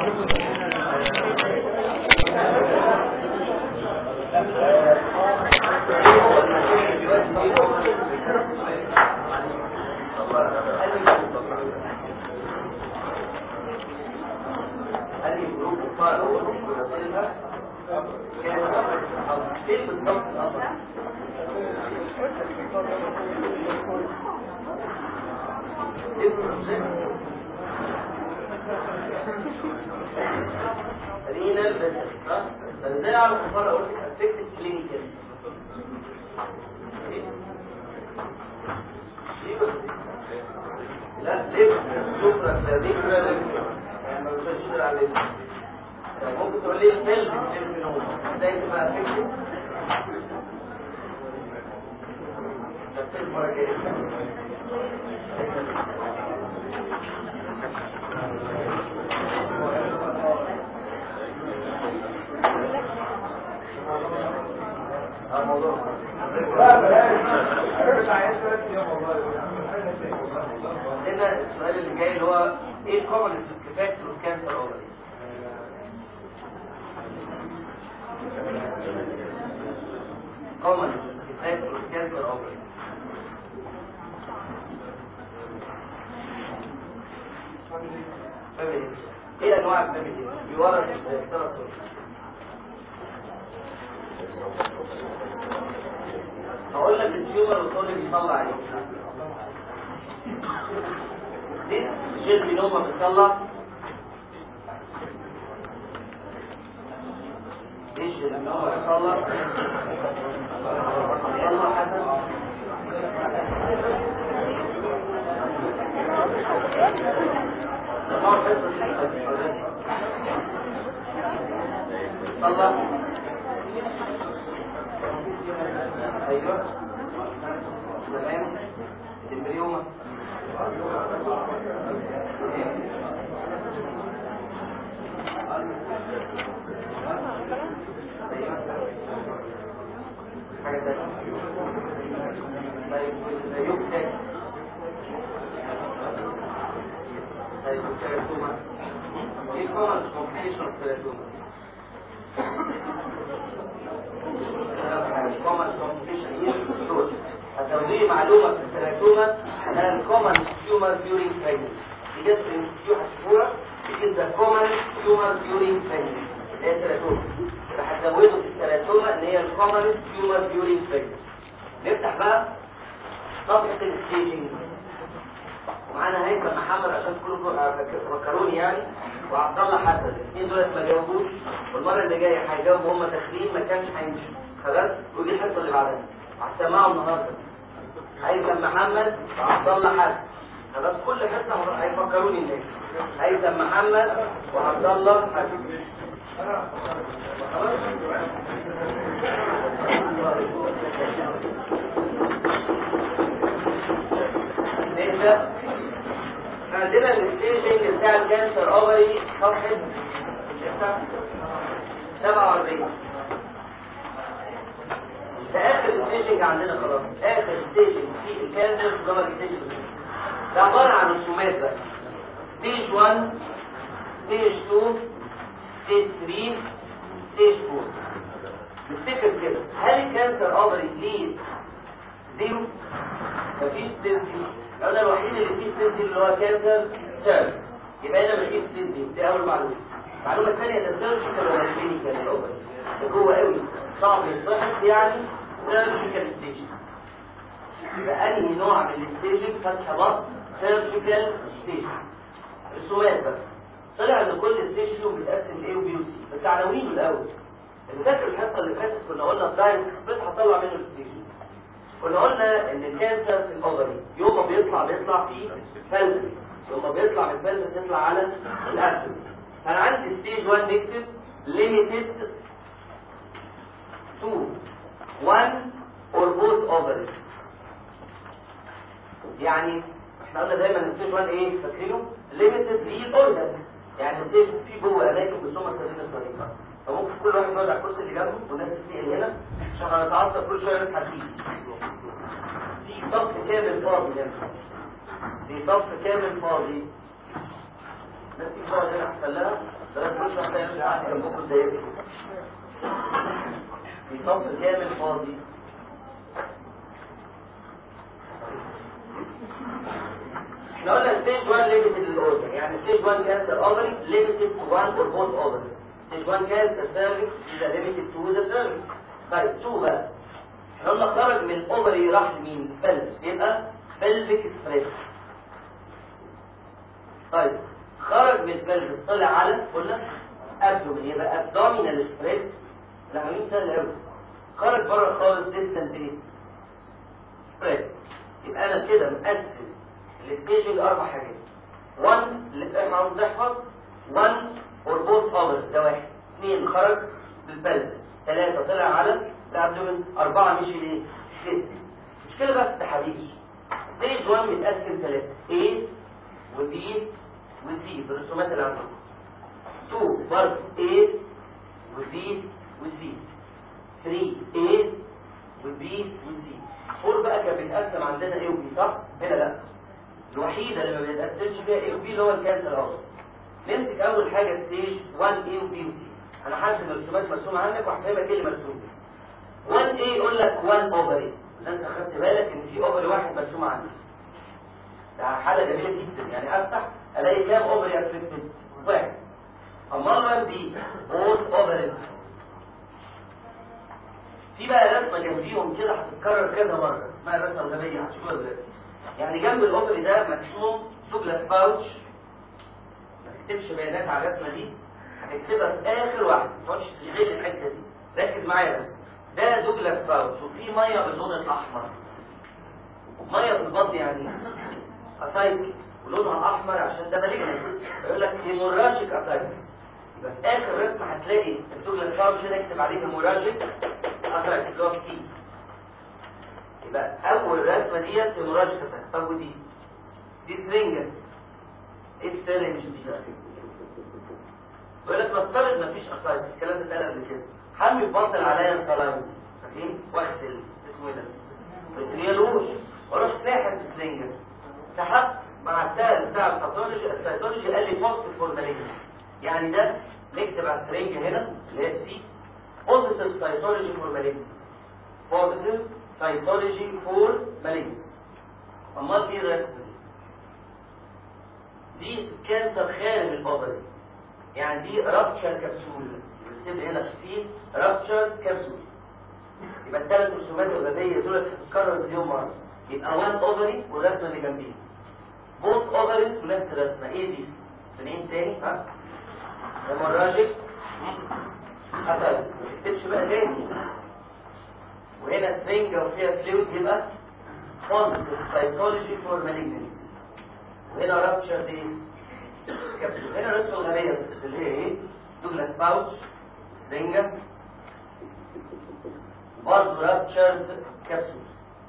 هل الجروب الطائر ونزلها كان فين بالضبط الأمر رينال بس صح؟ فازاي اعرف الفرق اقول لك افكتد كلينيكال لا ليه سوبرا كلافيكولا يعني ما بتشتغل عليه ممكن تقول لي الفيلم الفيلم نوم ازاي تبقى افكتد بس المره الجايه عندنا السؤال اللي جاي اللي هو ايه الكومن فاكتور كانسر اوفري common فاكتور كانسر اوفري ايه انواع الفاميلي بيورث ثلاث طرق هقول لك التيومر والصولي بيطلع ايه دي جيل بينوما بتطلع ايش بينوما بتطلع بتطلع حسن طلع ايوه تمام الامبريوما حاجه ثانيه طيب يوكسك طيب التراكوما ايه كومن كومبليكيشن التراكوما common complication is growth. هتوضيح معلومة في التراكوما أنها common tumor during pregnancy. بجد في حشورة is the common tumor during pregnancy. اللي هي التراكوما. فهتزوده في التراكوما اللي هي common tumor during pregnancy. نفتح بقى صفحة الستيجنج. ومعانا هيثم محمد عشان كلكم فكروني يعني وعبد الله حسن الاثنين دول ما جاوبوش والمره اللي جايه هيجاوبوا هم تخريج ما كانش هيمشوا خلاص ودي الحصه اللي بعدها هسمعوا النهارده هيثم محمد وعبد الله حسن خلاص كل حصه هيفكروني هناك هيثم محمد وعبد الله حسن نبدأ عندنا الستيجنج بتاع الكانسر اوفري صفحة 47 ده اخر ستيجنج عندنا خلاص اخر ستيجنج في الكانسر جوه الستيجنج ده عبارة عن رسومات بقى ستيج 1 ستيج 2 ستيج 3 ستيج 4 نفتكر كده هل الكانسر اوفري ليه زيرو؟ مفيش ستيج زيرو العودة الوحيد اللي فيه ستيج اللي هو كانسر سيرفس يبقى هنا مفيش ستيج دي دي اول معلومه المعلومه الثانيه ده سيرجيكال ولا كلينيكال الاول ده جوه قوي صعب يتفحص يعني سيرجيكال ستيج يبقى انهي نوع من الستيجنج فتح بطن سيرجيكال ستيج رسومات بقى طلع ان كل ستيج فيهم بيتقسم لايه وبي وسي بس عناوينه الاول اللي فاكر الحصه اللي فاتت كنا قلنا الدايركت سبليت هطلع منه الستيج كنا قلنا ان الكانسر في الاوفري يوم ما بيطلع بيطلع في فلس يوم ما بيطلع من الفلس يطلع على الاسد فانا عندي ستيج 1 نكتب limited to one or both ovaries يعني احنا قلنا دايما ستيج 1 ايه فاكرينه limited للاورجن يعني ستيج في جوه اماكن بسمه سليمه الطريقه فممكن كل واحد يقعد على الكرسي اللي جنبه والناس تتنقل هنا عشان هنتعصب كل شويه نضحك فيه في صف كامل فاضي هنا في صف كامل فاضي الناس تيجي تقعد هنا احسن لها بلاش تخش واحده يمشي قاعد جنبكم زيكم في صف كامل فاضي احنا قلنا ستيج 1 ليميتد للاوردر يعني ستيج 1 كانسر اوفري ليميتد تو 1 اور بوث اوفرز ستيج 1 كانسر سيرفيس اذا ليميتد تو ذا سيرفيس طيب 2 بقى احنا قلنا خرج من الاوفري راح لمين؟ فلس يبقى بلفيك سبريد طيب خرج من البلفس طلع على قلنا ابدومين يبقى ابدومينال سبريد العمليه سهله قوي خرج بره خالص ديستنت ايه؟ سبريد يبقى انا كده مقسم السكيجول اربع حاجات 1 اللي احنا عاوزين نحفظ 1 اور بوث اورز ده واحد اثنين خرج بالبلس ثلاثة طلع على الابدومين أربعة مشي ليه؟ ستة مشكلة بقى في التحاليل ستيج 1 متقسم ثلاثة A و B و C بالرسومات اللي عندكم 2 برضه A و B و C 3 A و B و C 4 بقى كان بيتقسم عندنا A و B صح؟ هنا لا الوحيدة اللي ما بيتقسمش فيها A و B اللي هو الكانسر الاوسط نمسك أول حاجة ستيج 1 A و B و C أنا هرسم الرسومات مرسومة عندك وهفهمك إيه اللي مرسوم 1 A يقول لك 1 اوفري إذا أنت خدت بالك إن في اوفري واحد مرسوم عندي ده حالة جميلة جدا يعني أفتح ألاقي كام اوفري افكتد واحد أما 1 B both ovaries في بقى رسمة جنبيهم كده هتتكرر كذا مرة اسمها الرسمة الغبية هتشوفوها دلوقتي يعني جنب الاوفري ده مرسوم دوجلاس باوتش ما تكتبش بيانات على الرسمة دي هتكتبها في آخر واحدة ما تقعدش تشغل الحتة دي ركز معايا بس ده دوجلاس باوتش وفي مية باللون الأحمر مية في البطن يعني أسايتس ولونها أحمر عشان ده مالجنت يقول لك هيموراجيك أسايتس يبقى في آخر رسمة هتلاقي الدوجلاس باوتش ده يكتب عليه هيموراجيك أسايتس اللي هو في سي يبقى أول رسمة ديت هيموراجيك أسايتس طب ودي دي سرنجة ايه السرنج دي بقى يقول لك نفترض مفيش أسايتس الكلام ده اتقال قبل كده حمي ببطل عليا الصلاوي فاكرين واغسل اسمه ايه ده ريتريالوش واروح ساحب بسرنجة سحبت مع التال بتاع الباثولوجي السيتولوجي قال لي بوزيتيف فور مالجنس يعني ده نكتب على السرنجة هنا اللي هي سي بوزيتيف سيتولوجي فور مالجنس بوزيتيف سيتولوجي فور مالجنس امال ايه الرسمه دي دي كانسر خارج الاوفري يعني دي رابتشر كبسول بتكتب هنا في سي رابتشر كبسول يبقى الثلاث رسومات الغبيه دول هتتكرر مليون مره يبقى 1 اوفري والرسمه اللي جنبيه بوث اوفريز ونفس الرسمه ايه دي منين تاني ها هيموراجيك اتايس ما تكتبش بقى تاني وهنا سرنجة وفيها فلويد يبقى positive cytology for malignancy وهنا rupture دي كبسول هنا رسمة غبية بس اللي هي ايه دوجلاس باوتش سرنجة برضه ruptured كبسول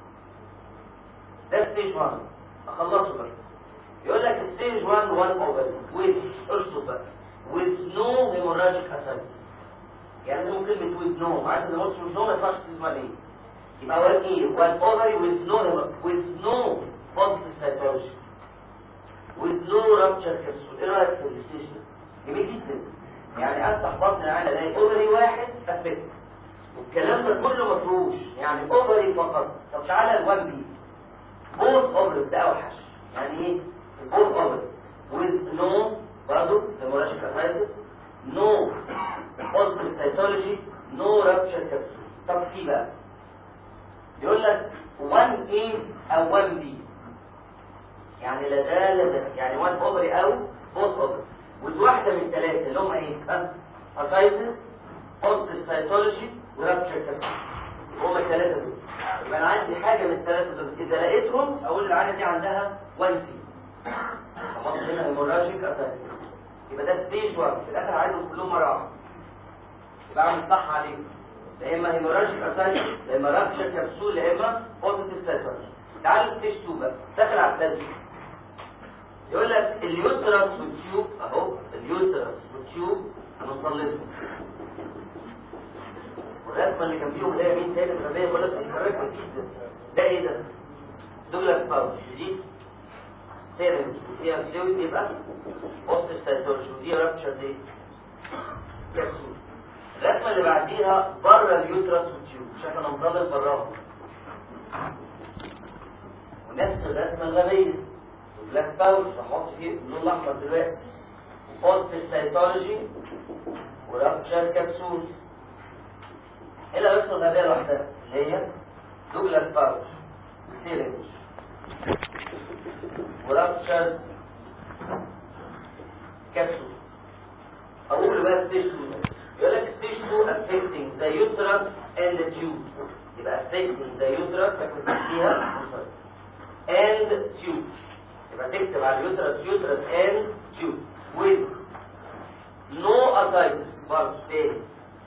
ده ستيج 1 اخلصه بقى يقول لك ستيج 1 1 اوفر with اشطب بقى with no hemorrhagic ascites يعني ممكن كلمة with no عارف ان قلت with no ما ينفعش تسمع ليه يبقى 1 ايه 1 اوفري with no with no positive cytology with no rupture capsule ايه رايك في الستيشن جميل جدا يعني افتح بطن العين الاقي اوفري واحد افكت والكلام ده كله مفروش يعني اوفري فقط طب تعالى ال 1 بي بوث اوفري ده اوحش يعني ايه بوث اوفري with no برضه hemorrhagic ascites no positive cytology no rupture capsule طب في بقى يقول لك 1A او 1B يعني لا ده لا ده يعني 1 اوفري او بوث اوفري ودي واحده من الثلاثه اللي هم ايه؟ ها؟ اسايتس اوستيس سايتولوجي ورابتشر كابسول هم الثلاثه دول يبقى انا عندي حاجه من الثلاثه دول اذا لقيتهم اقول العاده دي عندها 1 سي احط هنا هيموراجيك اسايتس يبقى ده ستيج 1 في الاخر عايزهم كلهم مره واحده يبقى اعمل صح عليهم يا اما هيموراجيك اسايتس يا اما رابتشر كبسول يا اما بوزيتيف سايتولوجي تعالوا ستيج 2 بقى داخل على البلازميس يقول لك اليوترس والتيوب اهو اليوترس والتيوب هنصلبهم والرسمه اللي كان فيهم اللي هي مين تاني الغبيه بقول لك بتتحرك جدا ده ايه ده؟ دوجلاس باوتش دي سيرنج وفيها فلويد يبقى بص السيتولوجي ودي رابتشر ليه؟ كبسول الرسمه اللي بعديها بره اليوترس والتيوب شايف انا مظلل براها ونفس الرسمه الغبيه بلاك باوش بحط فيه اللون الاحمر دلوقتي بص السيتولوجي ورابتشر كبسول هنا الرسمه الغبيه لوحدها اللي هي دوجلاس باوش وسيرنج ورابتشر كبسول اقول بقى ستيج 2 يقول لك ستيج 2 affecting the uterus and the tubes يبقى affecting the uterus فاكتب فيها and tubes يبقى تكتب على اليوترس uterus and tubes with no ascites برضه تاني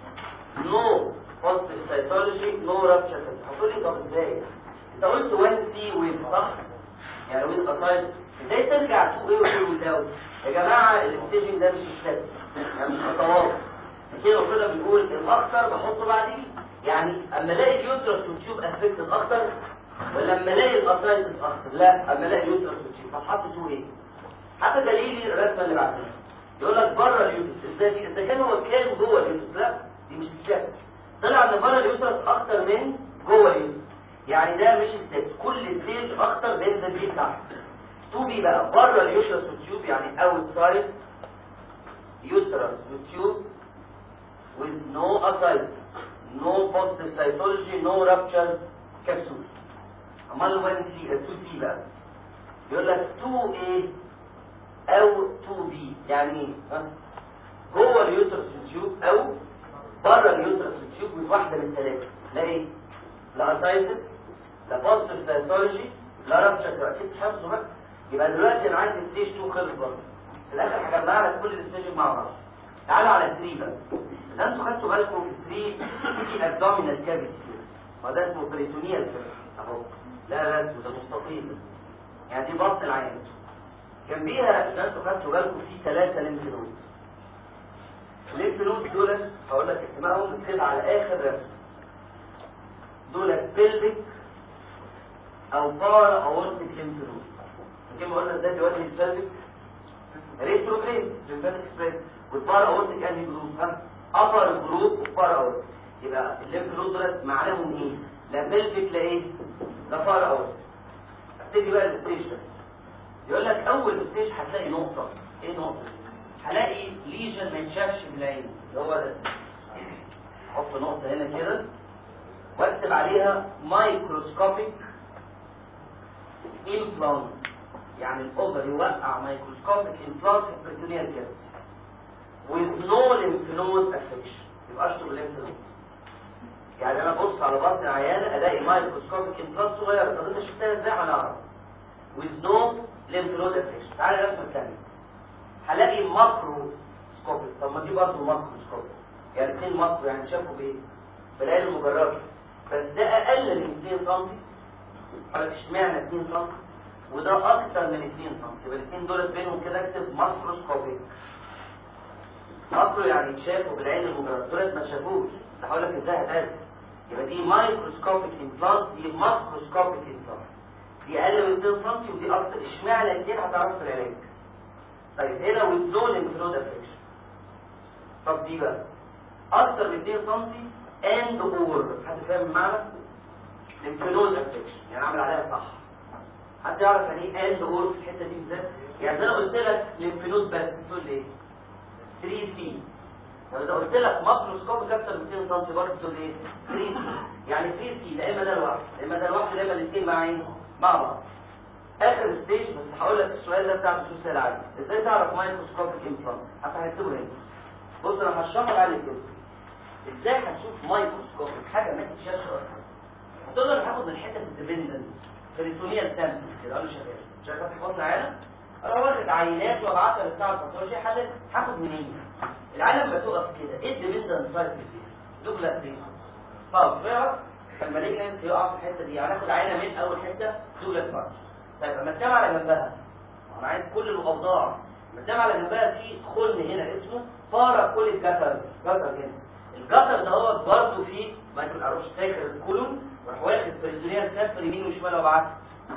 no hospital cytology no rupture هتقول لي طب ازاي؟ انت قلت 1 سي ويف صح؟ يعني ويز اسايد ازاي ترجع تو ايه وايه ويزاوت يا جماعه الستيجنج ده مش ستات يعني مش خطوات كده كده بنقول الاخطر بحطه بعديه يعني اما الاقي اليوترس والتيوب افكتد اكتر ولا اما الاقي الاسايتس اكتر لا اما الاقي اليوترس والتيوب هتحط تو ايه حتى دليلي الرسمه اللي بعدها يقول لك بره اليوترس ازاي دي اذا كان هو كان جوه اليوترس لا دي مش ستات طلع ان بره اليوترس اكتر من جوه اليوترس يعني ده مش ستيب كل ستيج اكتر بينزل بيه تحت 2 بي بقى بره اليوترس والتيوب يعني اوت سايد يوترس والتيوب with no ascites no positive cytology no rupture capsule امال 1 سي 2 سي بقى يقول لك 2 a او 2 b يعني ايه ها جوه اليوترس والتيوب او بره اليوترس والتيوب من واحده من ثلاثه لا ايه لا اسايتس لا بوزيتيف سايتولوجي لا رابشر اكيد حافظه بقى يبقى دلوقتي انا عندي ستيج 2 خلص برضه في الاخر هجمع لك كل الستيج مع بعض تعالوا على 3 بقى ده انتوا خدتوا بالكم في 3 في ابدومينال كافيتي ما ده اسمه بريتونيال كافيتي اهو لا لا ده مستطيل يعني دي بطن العين جنبيها ده انتوا خدتوا بالكم في ثلاثه ليمف نود الليمف نود دول هقول لك اسمائهم اكتب على اخر رسم دول بيلفيك او بارا اورتيك ليمف نود كما قلنا ازاي بيواجه البيلفيك ريتروجريد ليمفاتيك سبريد والبارا اورتيك انهي جروب ها ابر جروب وبارا اورتيك يبقى الليمف نود دول معناهم ايه لا بيلفيك لا ايه لا بارا اورتيك ابتدي بقى الستيشن يقول لك اول ستيج هتلاقي نقطه ايه نقطه هلاقي ليجن ما يتشافش بالعين اللي هو ده احط نقطه هنا كده واكتب عليها مايكروسكوبيك implant يعني الاوفر يوقع مايكروسكوبيك implant في البريتونيال كافيتي with no lymph node affection يبقى اشطب الليمف نود يعني انا ابص على بطن العيانه الاقي مايكروسكوبيك implant صغيره طب انت شفتها ازاي هنعرف with no lymph node affection تعالى الرسمه الثانيه هلاقي ماكروسكوبيك طب ما دي برضه ماكروسكوبيك يعني اثنين ماكرو يعني شافوا بايه؟ بالعين المجرده بس ده اقل من 2 سم قال اشمعنى 2 سم وده اكتر من 2 سم يبقى الاثنين دول بينهم كده اكتب ماكروسكوبيك ماكرو يعني شافوا بالعين المجرده دول ما شافوش ده هقول لك ازاي هتعرف يبقى دي مايكروسكوبيك امبلانت دي ماكروسكوبيك امبلانت دي اقل من 2 سم ودي اكتر اشمعنى الاثنين هتعرفوا في العلاج طيب هنا ويزون انفلود افكشن طب دي بقى اكتر من 2 سم اند اور حد فاهم المعنى الانفلود افكشن يعني اعمل عليها صح حد يعرف يعني ايه اند اور في الحته دي بالذات يعني انا قلت لك الانفلود بس تقول لي 3 سي لو قلت لك ماكروسكوب اكتر من 2 سم برضه تقول ايه 3 سي يعني 3 سي لا اما ده لوحده لا اما ده لوحده لا اما الاثنين مع ايه مع بعض اخر ستيج بس هقول لك السؤال ده بتاع الدكتور سهل عادي ازاي تعرف مايكروسكوبيك امبلانت حتى هكتبه هنا بص انا هشرح عليك كده ازاي هتشوف مايكروسكوبيك حاجه ما تتشافش اصلا هتقول له انا هاخد من حته الديبندنت بريتونيال سامبلز كده انا شغال شغال في بطن عينه انا واخد عينات وابعتها لبتاع الباثولوجي حد هاخد منين العينه لما تقف كده ايه الديبندنت سايت دي دوجلاس دي خلاص بقى المالجنس يقع في الحته دي يعني هاخد عينه من اول حته دوجلاس بارت طيب اما اتكلم على جنبها انا عايز كل الاوضاع لما اتكلم على جنبها في خن هنا اسمه بارا كل الجسر جسر هنا الجسر ده هو برضه فيه مايكل اروش فاكر الكولون راح واخد بريتونيال سافر يمين وشمال وبعت طب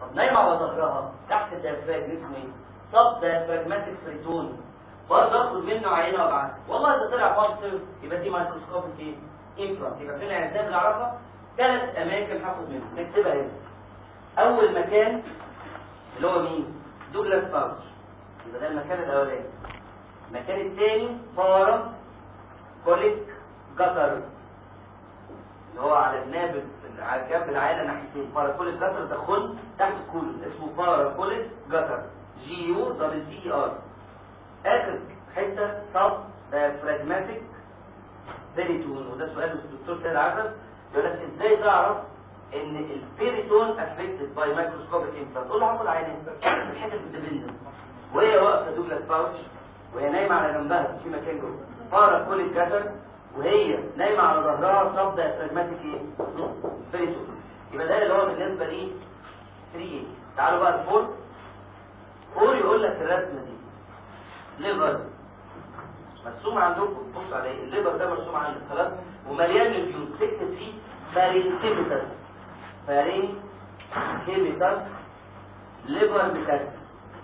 نايمه على ظهرها تحت الديافراجم اسمه ايه سب ديافراجماتيك فريتون برضه اخد منه عينه وابعت والله اذا طلع بوزيتيف يبقى دي مايكروسكوبيك ايه انفرانت يبقى فين العزام اللي اعرفها ثلاث اماكن هاخد منهم نكتبها هنا اول مكان اللي هو مين دوجلاس باوتش يبقى ده المكان الاولاني المكان الثاني بارا كوليك جتر اللي هو على جناب على جنب العينه ناحيتين بارا كوليك جتر ده خن تحت الكولون اسمه بارا كوليك جتر جي يو دبل تي ار اخر حته سب فراجماتيك بيريتون وده سؤال الدكتور سيد عبد يقول لك ازاي تعرف ان البيريتون افكتد باي مايكروسكوبيك امبلانت قول له عمل عينين الحته الديبندنت وهي واقفه دوجلاس باوتش وهي نايمه على جنبها في مكان جوه بارا كوليك جاتر وهي نايمه على ظهرها سب فراجماتيك ايه بيريتون يبقى ده اللي هو بالنسبه لي 3 تعالوا بقى الفور فور يقول لك الرسمه دي ليفر مرسوم عندكم بص عليه الليفر ده مرسوم عندك خلاص ومليان نيوكليوز تكتب فيه فارينكيميتاس فارينكيميتاس ليفر ميتاس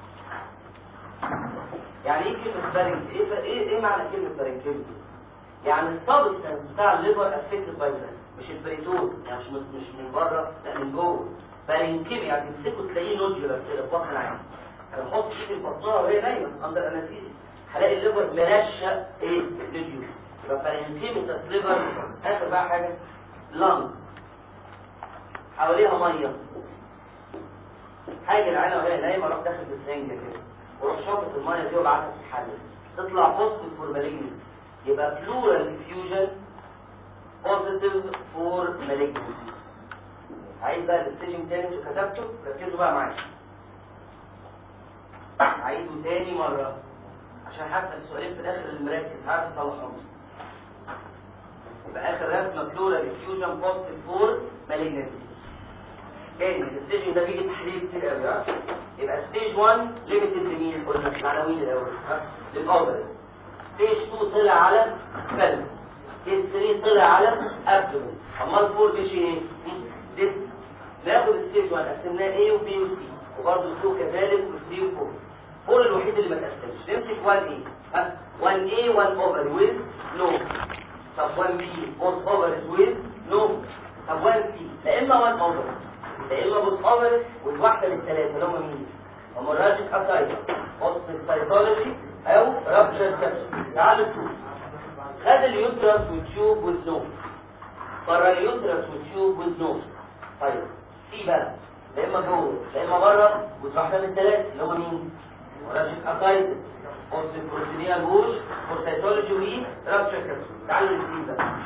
يعني ايه كلمه فارينك ايه ايه ايه معنى كلمه فارينكيميتاس يعني السبستانس بتاع الليفر افكتد باي مش البريتون يعني مش من- مش من بره لا من جوه فارينكيمي يعني تمسكه تلاقيه نوديولار كده في بطن العين هنحط ايدي في بطنها وهي نايمه اندر انستيزيا هلاقي الليفر مرشق ايه نوديول يبقى فارينكيميتاس ليفر اخر بقى حاجه لانجز حواليها ميه حاجه العينه وهي نايمه اروح داخل بسرنجه كده واروح شاطط الميه دي وابعتها في الحل تطلع بوزيتيف فور مالجنسي يبقى بلورال ديفيوجن بوزيتيف فور مالجنسي عايز بقى الستيجنج تاني انتوا كتبته ركزوا بقى معايا عيده تاني مرة عشان حتى السؤالين في الاخر المركز عارف يطلعهم يبقى اخر رسمه بلورال ديفيوجن بوزيتيف فور مالجنسي تاني الستيج ده بيجي تحليل كتير قوي ها يبقى ستيج 1 ليميتد لمين قلنا العناوين الاول ها للاوفرز ستيج 2 طلع على فالس ستيج 3 طلع على ابدومين امال 4 مشي ايه ديس ناخد ستيج 1 قسمناه A وB وC وبرضه 2 كذلك و3 و4 4 الوحيد اللي ما تقسمش نمسك 1A ها 1A 1 اوفر ويز نو طب 1B both overs with no طب 1C لا اما 1 over لا اما both overs والواحده من الثلاثه اللي هم مين؟ هم الراجل اسايد اوست سايتولوجي او رابشر كابسول تعالوا نشوف خد اليوترس وتيوب with no بره اليوترس وتيوب with no طيب سي بقى لا اما جوه لا اما بره والواحده من الثلاثه اللي هم مين؟ راجل اسايد اوست بروتينيال بوش فورسايتولوجي وي رابشر كابسول تعالوا نسيب بقى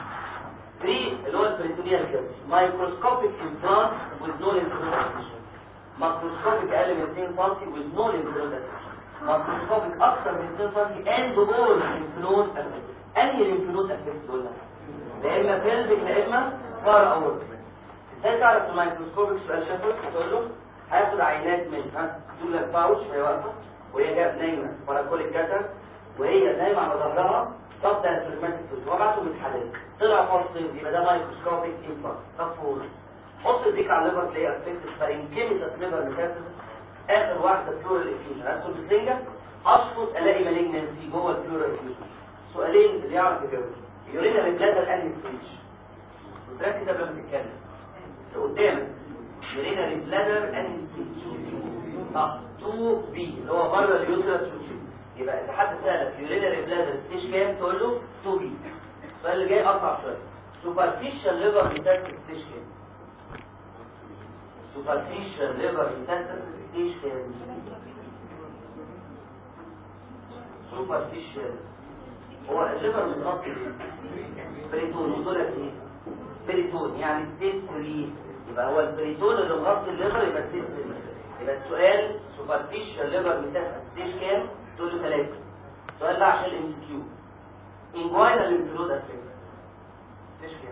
3 اللي هو البريتونيال كابسول مايكروسكوبيك امبلانت with no lymph node ماكروسكوبيك اقل من 2 سم with no lymph node affection ماكروسكوبيك اكثر من 2 سم and all lymph node affected انهي lymph node affected قلنا لا اما pelvic لا اما فار اورت ازاي تعرف الميكروسكوبيك سؤال شافه تقول له هياخد عينات من ها دول باوتش وهي واقفه وهي جايه نايمه باراكوليك جاتر وهي نايمه على ظهرها صد الفرماتيك فلويد وبعته متحلل طلع بوزيتيف يبقى ده مايكروسكوبيك امباكت طب فور حط ايديك على الليفر تلاقيه افكتد فانكيميتاس ليفر ميتاسيس اخر واحده بلورال افيوجن ادخل بسنجه اشفط الاقي مالجنسي جوه البلورال افيوجن سؤالين اللي يعرف يجاوب يورينا ريبلاتر انهي ستيج ركز قبل ما تتكلم اللي قدامك يورينا ريبلاتر انهي ستيج اه 2 بي اللي هو بره اليوترس والتيوب يبقى اذا حد سالك يورينا ريبلاتر ستيج كام تقول له 2 بي السؤال اللي جاي اصعب شويه سوبرفيشال ليفر ميتاسيس ستيج كام سوبرفيشال ليفر ميتاسيس ستيج كام سوبرفيشال هو الليفر متغطي بريتون ودول ايه بريتون يعني ستيج 3 يبقى هو البريتون اللي مغطي الليفر يبقى ستيج 3 يبقى السؤال سوبرفيشال ليفر ميتاسيس ستيج كام تقول له 3 السؤال ده عشان الام سي كيو انجوينال ليمفنود افكت ستيج كام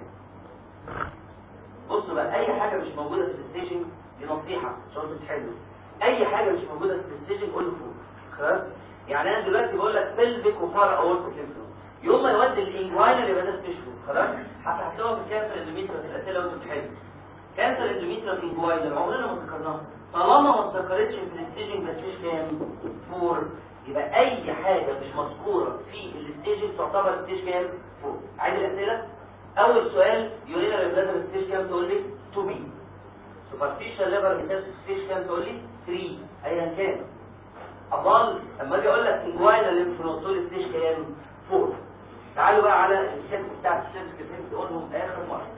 بصوا بقى اي حاجه مش موجوده في الستيشن دي نصيحه عشان تتحلوا اي حاجه مش موجوده في الستيشن قول له فوق خلاص يعني انا دلوقتي بقول لك بلفيك وفار اورتيك ليمفنود يوم ما يودي الانجوينال يبقى ده ستيشن خلاص هتحطوها في كانسر اندوميتريال في الاسئله وانتوا بتحلوا كانسر اندوميتريال انجوينال عمرنا ما ذكرناها طالما ما اتذكرتش في الستيجنج بتشيش كام؟ فور يبقى اي حاجه مش مذكوره في الستيجنج تعتبر ستيج كام؟ فور عادي الاسئله؟ اول سؤال يورينا ريبلازر ستيج كام تقول لي 2 بي سوبرفيشال ليفر ميتاستيك ستيج كام تقول لي 3 ايا كان امال اما اجي اقول لك انجواينا ليمف نود تقول لي ستيج كام؟ 4 تعالوا بقى على الستيبس بتاعت السيرفيس كتير تقولهم اخر مره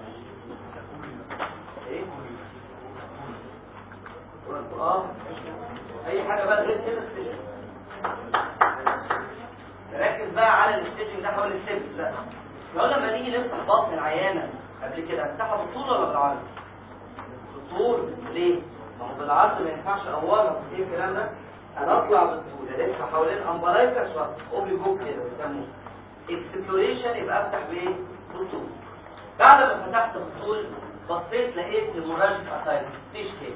ايه؟ اه اي حاجه بقى غير كده ستيشن ركز بقى على الستيشن ده حوالي الستيبس لا لو لما نيجي نفتح بطن العيانه قبل كده هنفتحها بالطول ولا بالعرض؟ بالطول ليه؟ ما هو بالعرض ما ينفعش اورا ايه الكلام ده؟ انا اطلع بالطول الف حوالين امبلايكا شويه اوبلي جوب كده بيسموه اكسبلوريشن يبقى افتح بايه؟ بالطول بعد ما فتحت بالطول بصيت لقيت المراجع اتايلس ستيش كام؟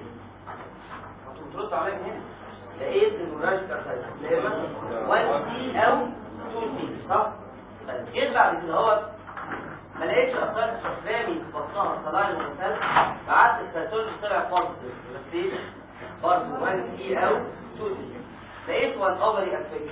انتوا بتردوا عليا هنا لقيت المراجع اتايلس اللي هي مثلا 1 سي او 2 سي صح؟ طيب جيت بعد كده هو ما لقيتش اتايلس قدامي في بطنها طلع لي مثال بعت السيتولوجي طلع بوزيتيف ستيش برضه 1 سي او 2 سي لقيت 1 اوفري افكتد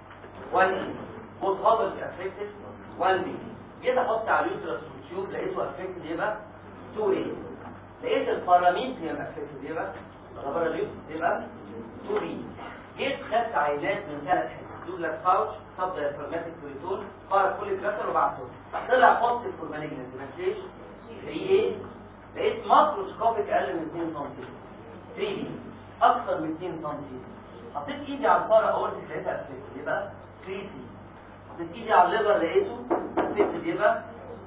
1 اي بوث اوفري افكتد 1 بي جيت احط على اليوترس والتيوب لقيته افكتد يبقى 2 اي لقيت الباراميتريم افكتد يبقى ده بره اليوترس يبقى 2 بي جيت خدت عينات من ثلاث حتت دوجلاس باوتش سب دايفرماتيك بريتون خرج كل الكسر وبعته طلع بوزيتيف فور مالجنسي ما ليش 3 اي لقيت ماكروسكوبيك اقل من 2 سم 3 بي اكثر من 2 سم حطيت ايدي على الفاره اقول لقيتها افكتد يبقى 3 سي حطيت ايدي على الليفر لقيته افكتد يبقى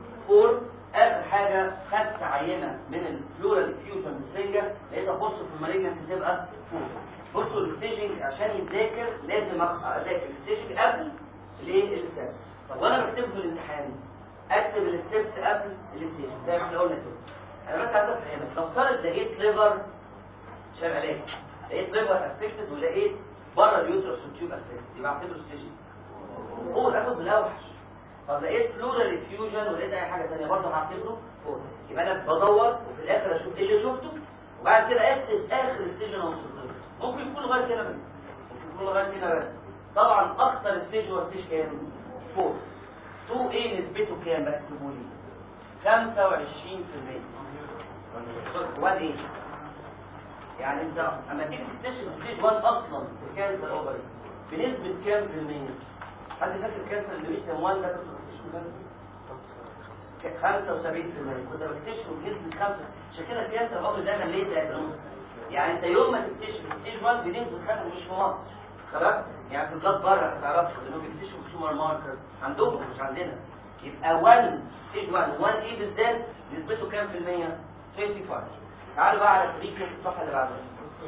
4 اخر حاجه خدت عينه من الفلورال ديفيوجن بالسنجه لقيتها بص في المالجنسي تبقى 4 بصوا الستيجنج عشان يتذاكر لازم اذاكر الستيجنج قبل الايه السبب طب وانا بكتبه في الامتحان اكتب الستبس قبل الستيجنج زي ما احنا قلنا كده انا بس عايز افهمك نفترض لقيت ليفر شاب عليك لقيت ليفر افكتد ولقيت بره اليوترس والتيوب افكتد يبقى اعتبره ستيجنج هو تاخد بالاوحش طب لقيت فلورال افيوجن ولقيت اي حاجه ثانيه برضه هعتبره فور يبقى انا بدور وفي الاخر اشوف ايه اللي شفته وبعد كده اكتب اخر ستيج انا وصلت له ممكن يكون لغايه كده بس ممكن يكون لغايه كده بس طبعا اكتر ستيج هو ستيج كام؟ فور 2 ايه نسبته كام بقى اكتبوا لي 25% 1 ايه يعني انت اما تيجي تكتشف ستيج 1 اصلا في الكانسر اوفري بنسبه كام في المية؟ حد فاكر كانسر اللي بيشتم 1 ده كنت بتكتشفه ده؟ 75% كنت بكتشفه بنسبه 5 عشان كده الكانسر الاوفري دايما ليه دايجنوز يعني انت يوم ما تكتشف ستيج 1 بنسبه 5 مش في مصر خلاص يعني في البلاد بره هتعرفوا انهم بيكتشفوا تيومر ماركرز عندهم مش عندنا يبقى 1 ستيج 1 1 ايه بالذات نسبته كام في المية 25 تعالوا بقى على التريتمنت الصفحه اللي بعدها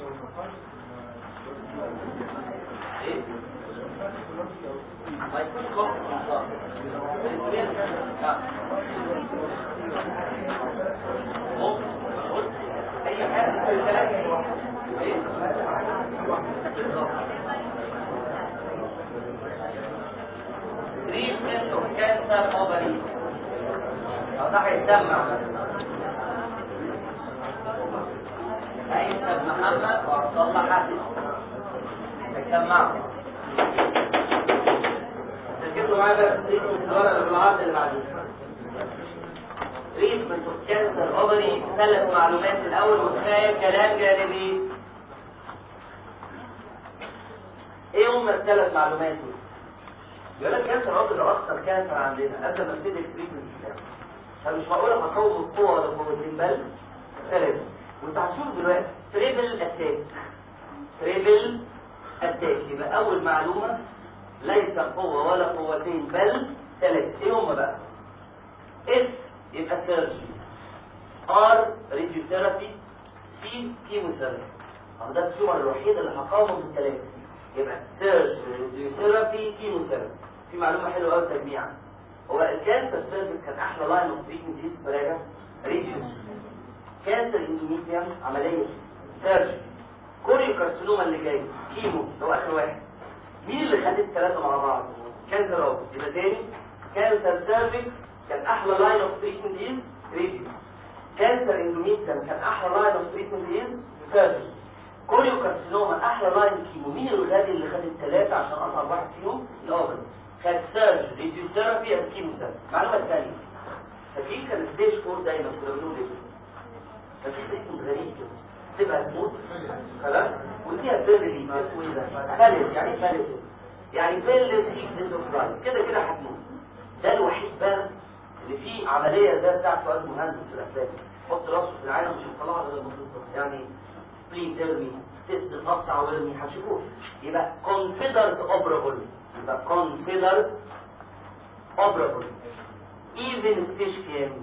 ايه ما يكون كوكس بالظبط ممكن اي حاجه في الثلاثه ايه بالظبط treatment of cancer ovary أو ده هيتسمع هيكتب محمد وعبد الله حسن هيسمعوا ركزوا معايا بقى في treatment الورقة اللي بالعرض اللي بعدين treatment of cancer ovary ثلاث معلومات الأول وكفاية كلام جانبي ايه هم الثلاث معلومات دول؟ يقول لك كانسر عضو ده اكتر كانسر عندنا قبل ما ابتدي التريتمنت بتاعه فمش معقول هقوم القوه ولا قوتين بل ثلاثه وانت هتشوف دلوقتي تريبل اتاك تريبل اتاك يبقى اول معلومه ليس قوه ولا قوتين بل ثلاثه ايه هم بقى اس يبقى سيرجري ار راديوثيرابي سي كيموثيرابي هو ده التيومر الوحيد اللي هقاومه بالثلاثه يبقى سيرجري راديوثيرابي كيموثيرابي في معلومه حلوه قوي تجميعا هو الكانسر سيرفيس كان احلى لاين اوف تريتمنت دي براجع ريديوس كانسر اندوميتريوم عمليه سيرجري كوريو كارسينوما اللي جاي كيمو اللي هو اخر واحد مين اللي خد الثلاثه مع بعض كانسر اوف يبقى تاني كانسر سيرفيكس كان احلى لاين اوف تريتمنت از ريديوس كانسر اندوميتريوم كان احلى لاين اوف تريتمنت از سيرجري كوريو كارسينوما احلى لاين كيمو مين الغادي اللي خد الثلاثه عشان اصعب واحد فيهم الاوبن خد سيرج ريديوثيرابي اند كيموثيرابي المعلومه الثانيه ففي كان ستيج 4 دايما كنا بنقول ايه ففي تريتمنت غريب كده تبقى تموت خلاص وديها فيرلي اسمه ايه ده فالس يعني فالس يعني فيرلس اكزيت اوف لايف كده كده هتموت ده الوحيد بقى اللي فيه عمليه زي بتاعت سؤال مهندس في الافلام حط راسه في العالم مش هيطلعها غير المفروض يعني سبلين ترمي ستيس القطع ويرمي هتشوفوه يبقى considered operable يبقى considered operable even stage كام؟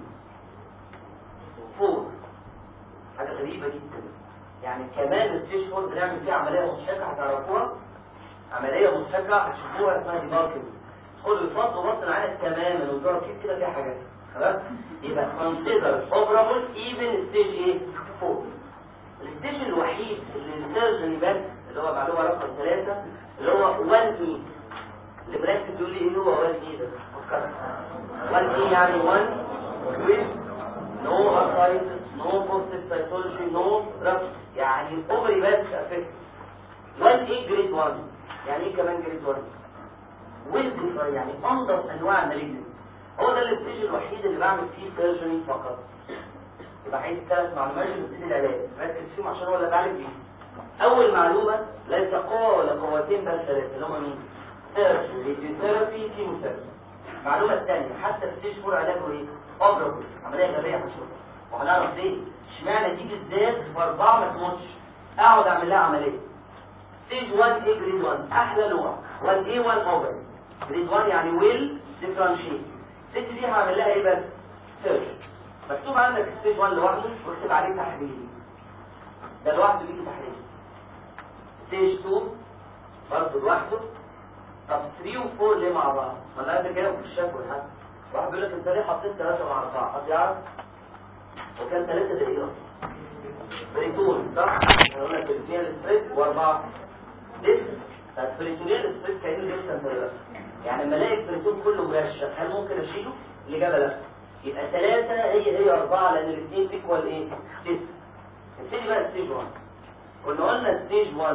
4 حاجة غريبة جدا يعني كمان الستيج 4 بنعمل فيها عملية مضحكة هتعرفوها عملية مضحكة هتشوفوها اسمها ديباركنج تدخلوا يفضوا بطن العين تماما وتجرب كيس كده فيها حاجات خلاص يبقى considered operable even stage ايه؟ 4 الستيج الوحيد اللي السيرجري بس اللي هو معلومة رقم ثلاثة اللي هو 1 اي اللي مركز يقول لي ايه هو 1 اي ده فكرت 1 اي يعني 1 with no arthritis no post cytology no rupture يعني اوفري بس افكت 1 اي جريد 1 يعني ايه كمان جريد 1 ويلد يعني انضف انواع المالجنس هو ده الستيج الوحيد اللي بعمل فيه سيرجري فقط يبقى عايز ثلاث معلومات ونبتدي العلاج ركز فيهم عشان هو اللي بعالج بيه اول معلومه ليس قوه ولا قوتين بل ثلاثه اللي هم مين سيرجري راديوثيرابي كيموثيرابي المعلومه الثانيه حتى ستيج 4 علاجه ايه اوبرابل عمليه غبيه هنشوفها وهنعرف ليه اشمعنى دي بالذات في اربعه ما تموتش اقعد اعمل لها عمليه ستيج 1 ايه جريد 1 احلى نوع 1 اي 1 اوفر جريد 1 يعني ويل ديفرنشيت ست دي هعمل لها ايه بس سيرجري مكتوب عندك ستيج 1 لوحده واكتب عليه تحليل ده لوحده بيجي تحليل ستيج 2 برضه لوحده طب 3 و 4 ليه مع بعض؟ ما انا قبل كده في الشكوى لحد واحد بيقول لك انت ليه حطيت 3 مع 4 حد يعرف؟ وكان 3 ده ايه اصلا؟ بريتون صح؟ احنا قلنا بريتونيال ستريس واربعه لسه فالبريتونيال ستريس كانه لسه ولا يعني لما الاقي البريتون كله مرشح هل ممكن اشيله؟ الاجابه لا يبقى ثلاثة هي هي أربعة لأن الاثنين ايكوال إيه؟ ستة. نبتدي بقى ستيج 1. كنا قلنا ستيج 1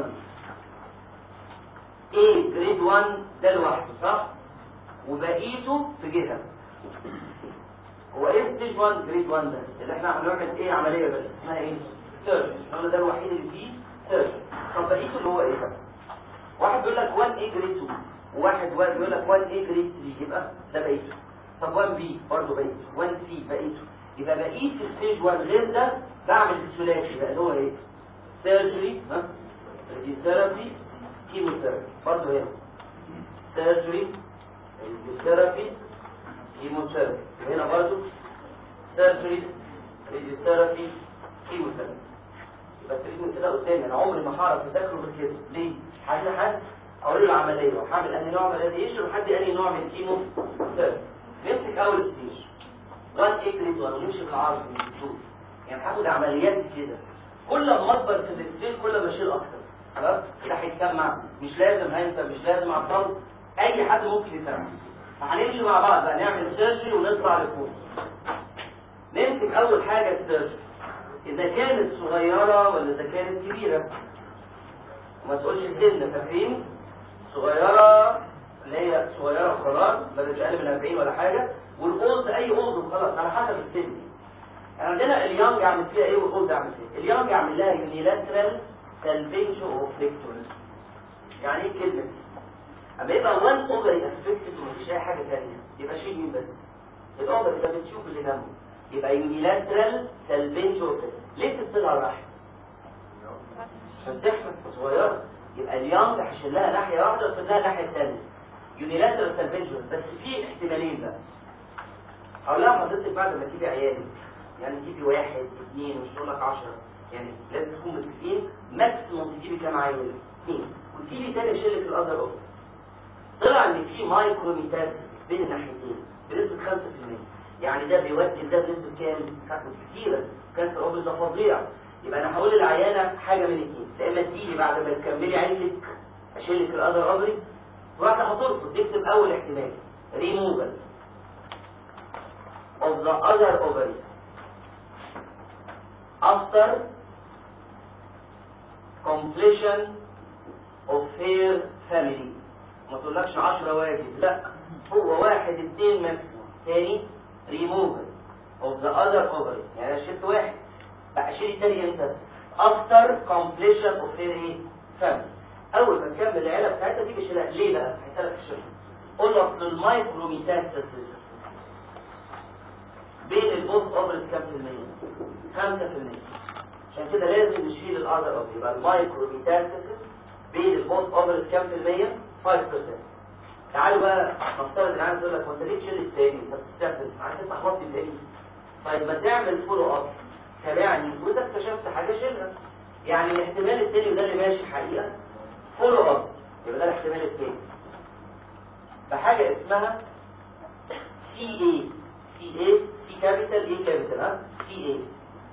A جريد 1 ده لوحده صح؟ وبقيته في جهة. هو إيه ستيج 1 جريد 1 ده؟ اللي إحنا هنعمل إيه عملية بس اسمها إيه؟ سيرجري. قلنا ده الوحيد اللي فيه سيرجري. طب بقيته اللي هو إيه بقى؟ واحد بيقول لك 1 A جريد 2 وواحد بيقول لك 1 A جريد 3 يبقى ده بقيته. طب 1 بي برضه بقيته 1 سي بقيته يبقى بقيت في ستيج 1 غير ده بعمل الثلاثي بقى اللي هو ايه سيرجري ها راديوثيرابي كيموثيرابي برضه هنا سيرجري راديوثيرابي كيموثيرابي وهنا برضه سيرجري راديوثيرابي كيموثيرابي يبقى التريتمنت كده قدامي انا عمري ما هعرف اذاكره غير كده ليه؟ عشان حد اقول له العمليه وهعمل انهي نوع من الراديشن وحد انهي نوع من الكيمو ثيرابي نمسك اول ستيج 1 ايه جريد 1 ونمشي بالعرض ونشوف يعني هاخد عمليات كده كل ما اكبر في الستيج كل ما اشيل اكتر خلاص ده هيتسمع مش لازم هينسى مش لازم عطل اي حد ممكن يسمع فهنمشي مع بعض بقى نعمل سيرجري ونطلع لفوق نمسك اول حاجه السيرجري اذا كانت صغيره ولا اذا كانت كبيره وما تقولش السن فاكرين صغيره اللي هي صغيرة خلاص بدأت أقل من 40 ولا حاجة والأولد أي أولد خلاص على حسب السن يعني عندنا اليانج أعمل فيها إيه والأولد أعمل فيها اليانج أعمل لها يونيلاترال سالفيشن أوف فيكتورز يعني إيه كلمة أما يبقى وان أوفري أفكتد ومفيش أي حاجة تانية يبقى شيل مين بس الأوفري ده بتشوف اللي جنبه يبقى يونيلاترال سالفيشن أوف ليه تفصلها الرحم؟ عشان تحمل صغيرة يبقى اليانج هشيل لها ناحية واحدة وأفصل لها الناحية الثانية يونيلاترال سالفيشن بس في احتمالين بقى هقول لها حضرتك بعد ما تيجي عيالي يعني تجيبي واحد اثنين مش هقول لك 10 يعني لازم تكون متفقين ماكسيموم تجيبي كام عيل؟ اثنين وتجيبي تاني شلة الأذر أوفر طلع إن في مايكروميتاسيس بين الناحيتين بنسبة 5% يعني ده بيودي ده بنسبة كام؟ كتيرة كانسر أوفر ده فظيع يبقى أنا هقول للعيانة حاجة من اثنين يا إما تيجي بعد ما تكملي عيلك أشيلك الأذر أوفري وانت هترفض تكتب اول احتمال removal of the other ovary after completion of hair family ما تقولكش 10 واجب لا هو واحد اتنين ماكسيموم تاني removal of the other ovary يعني انا شلت واحد بقى اشيل التاني امتى after completion of hair family اول ما تكمل العيله بتاعتها دي بشيلها ليه بقى هيسالك الشغل قول له اصل المايكروميتاستاسيس بين البوست اوفرز كام في المية؟ 5% عشان كده لازم نشيل الاذر اوف يبقى المايكروميتاستاسيس بين البوست اوفرز كام في المية؟ 5% تعالوا بقى نفترض ان عايز اقول لك وانت ليه تشيل التاني؟ انت بتستخدم عايز تفتح بطن تاني طيب ما تعمل فولو اب تابعني واذا اكتشفت حاجه شيلها يعني الاحتمال التاني وده اللي ماشي حقيقه فولو اب يبقى ده الاحتمال التاني بحاجه اسمها سي اي سي اي سي كابيتال اي كابيتال ها سي اي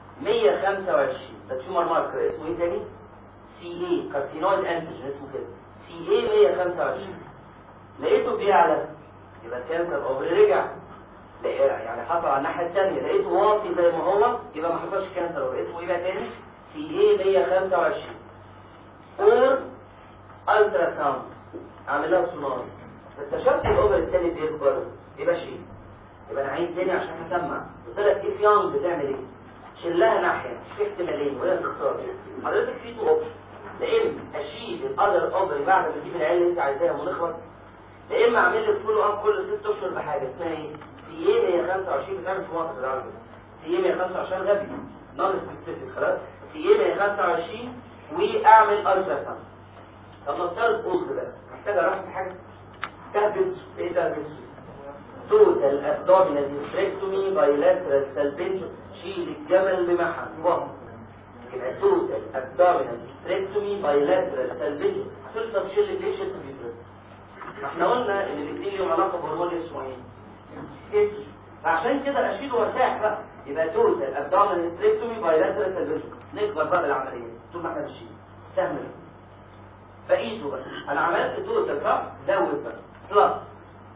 125 ده تيومر ماركر اسمه ايه تاني سي اي كارسينويد انتيجين اسمه كده سي اي 125 لقيته بيعلى يبقى الكانسر اوفري رجع يعني حصل على الناحيه الثانيه لقيته واطي زي ما هو يبقى ما حصلش كانسر اوفري اسمه ايه بقى تاني سي اي 125 اور الترا ساوند اعمل لها سونار اكتشفت الاوفر الثاني بيكبر يبقى شيل يبقى انا عايز تاني عشان هسمع قلت لك ايه في يونج بتعمل ايه شيل لها ناحيه مش في احتمالين ولا تختار حضرتك في تو اوبشن يا اما اشيل الاذر اوفر بعد ما تجيب العيال اللي انت عايزاها ونخلص يا اما اعمل لك فولو اب كل ست اشهر بحاجه اسمها ايه سي اي 125 بتعمل في مصر بالعربي سي اي 125 غبي نون سبيسيفيك خلاص سي اي 125 واعمل الترا ساوند طب نفترض قلت بقى محتاج اروح في حاجه تهبس ايه تهبس توتال ابدومينال هيستريكتومي بايلاترال سالبنج شيل الجمل بمحل واحد يبقى توتال ابدومينال هيستريكتومي بايلاترال سالبنج تقدر تشيل ليه شلت اليوترس ما احنا قلنا ان الاثنين ليهم علاقه بهرمون اسمه ايه؟ فعشان كده اشيله وارتاح بقى يبقى توتال ابدومينال هيستريكتومي بايلاترال سالبنج نكبر بقى بالعمليه طول ما احنا ماشيين سهل فقيسوا بقى انا عملت توتال صح زود بقى بلس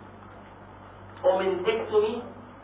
اومنتكتومي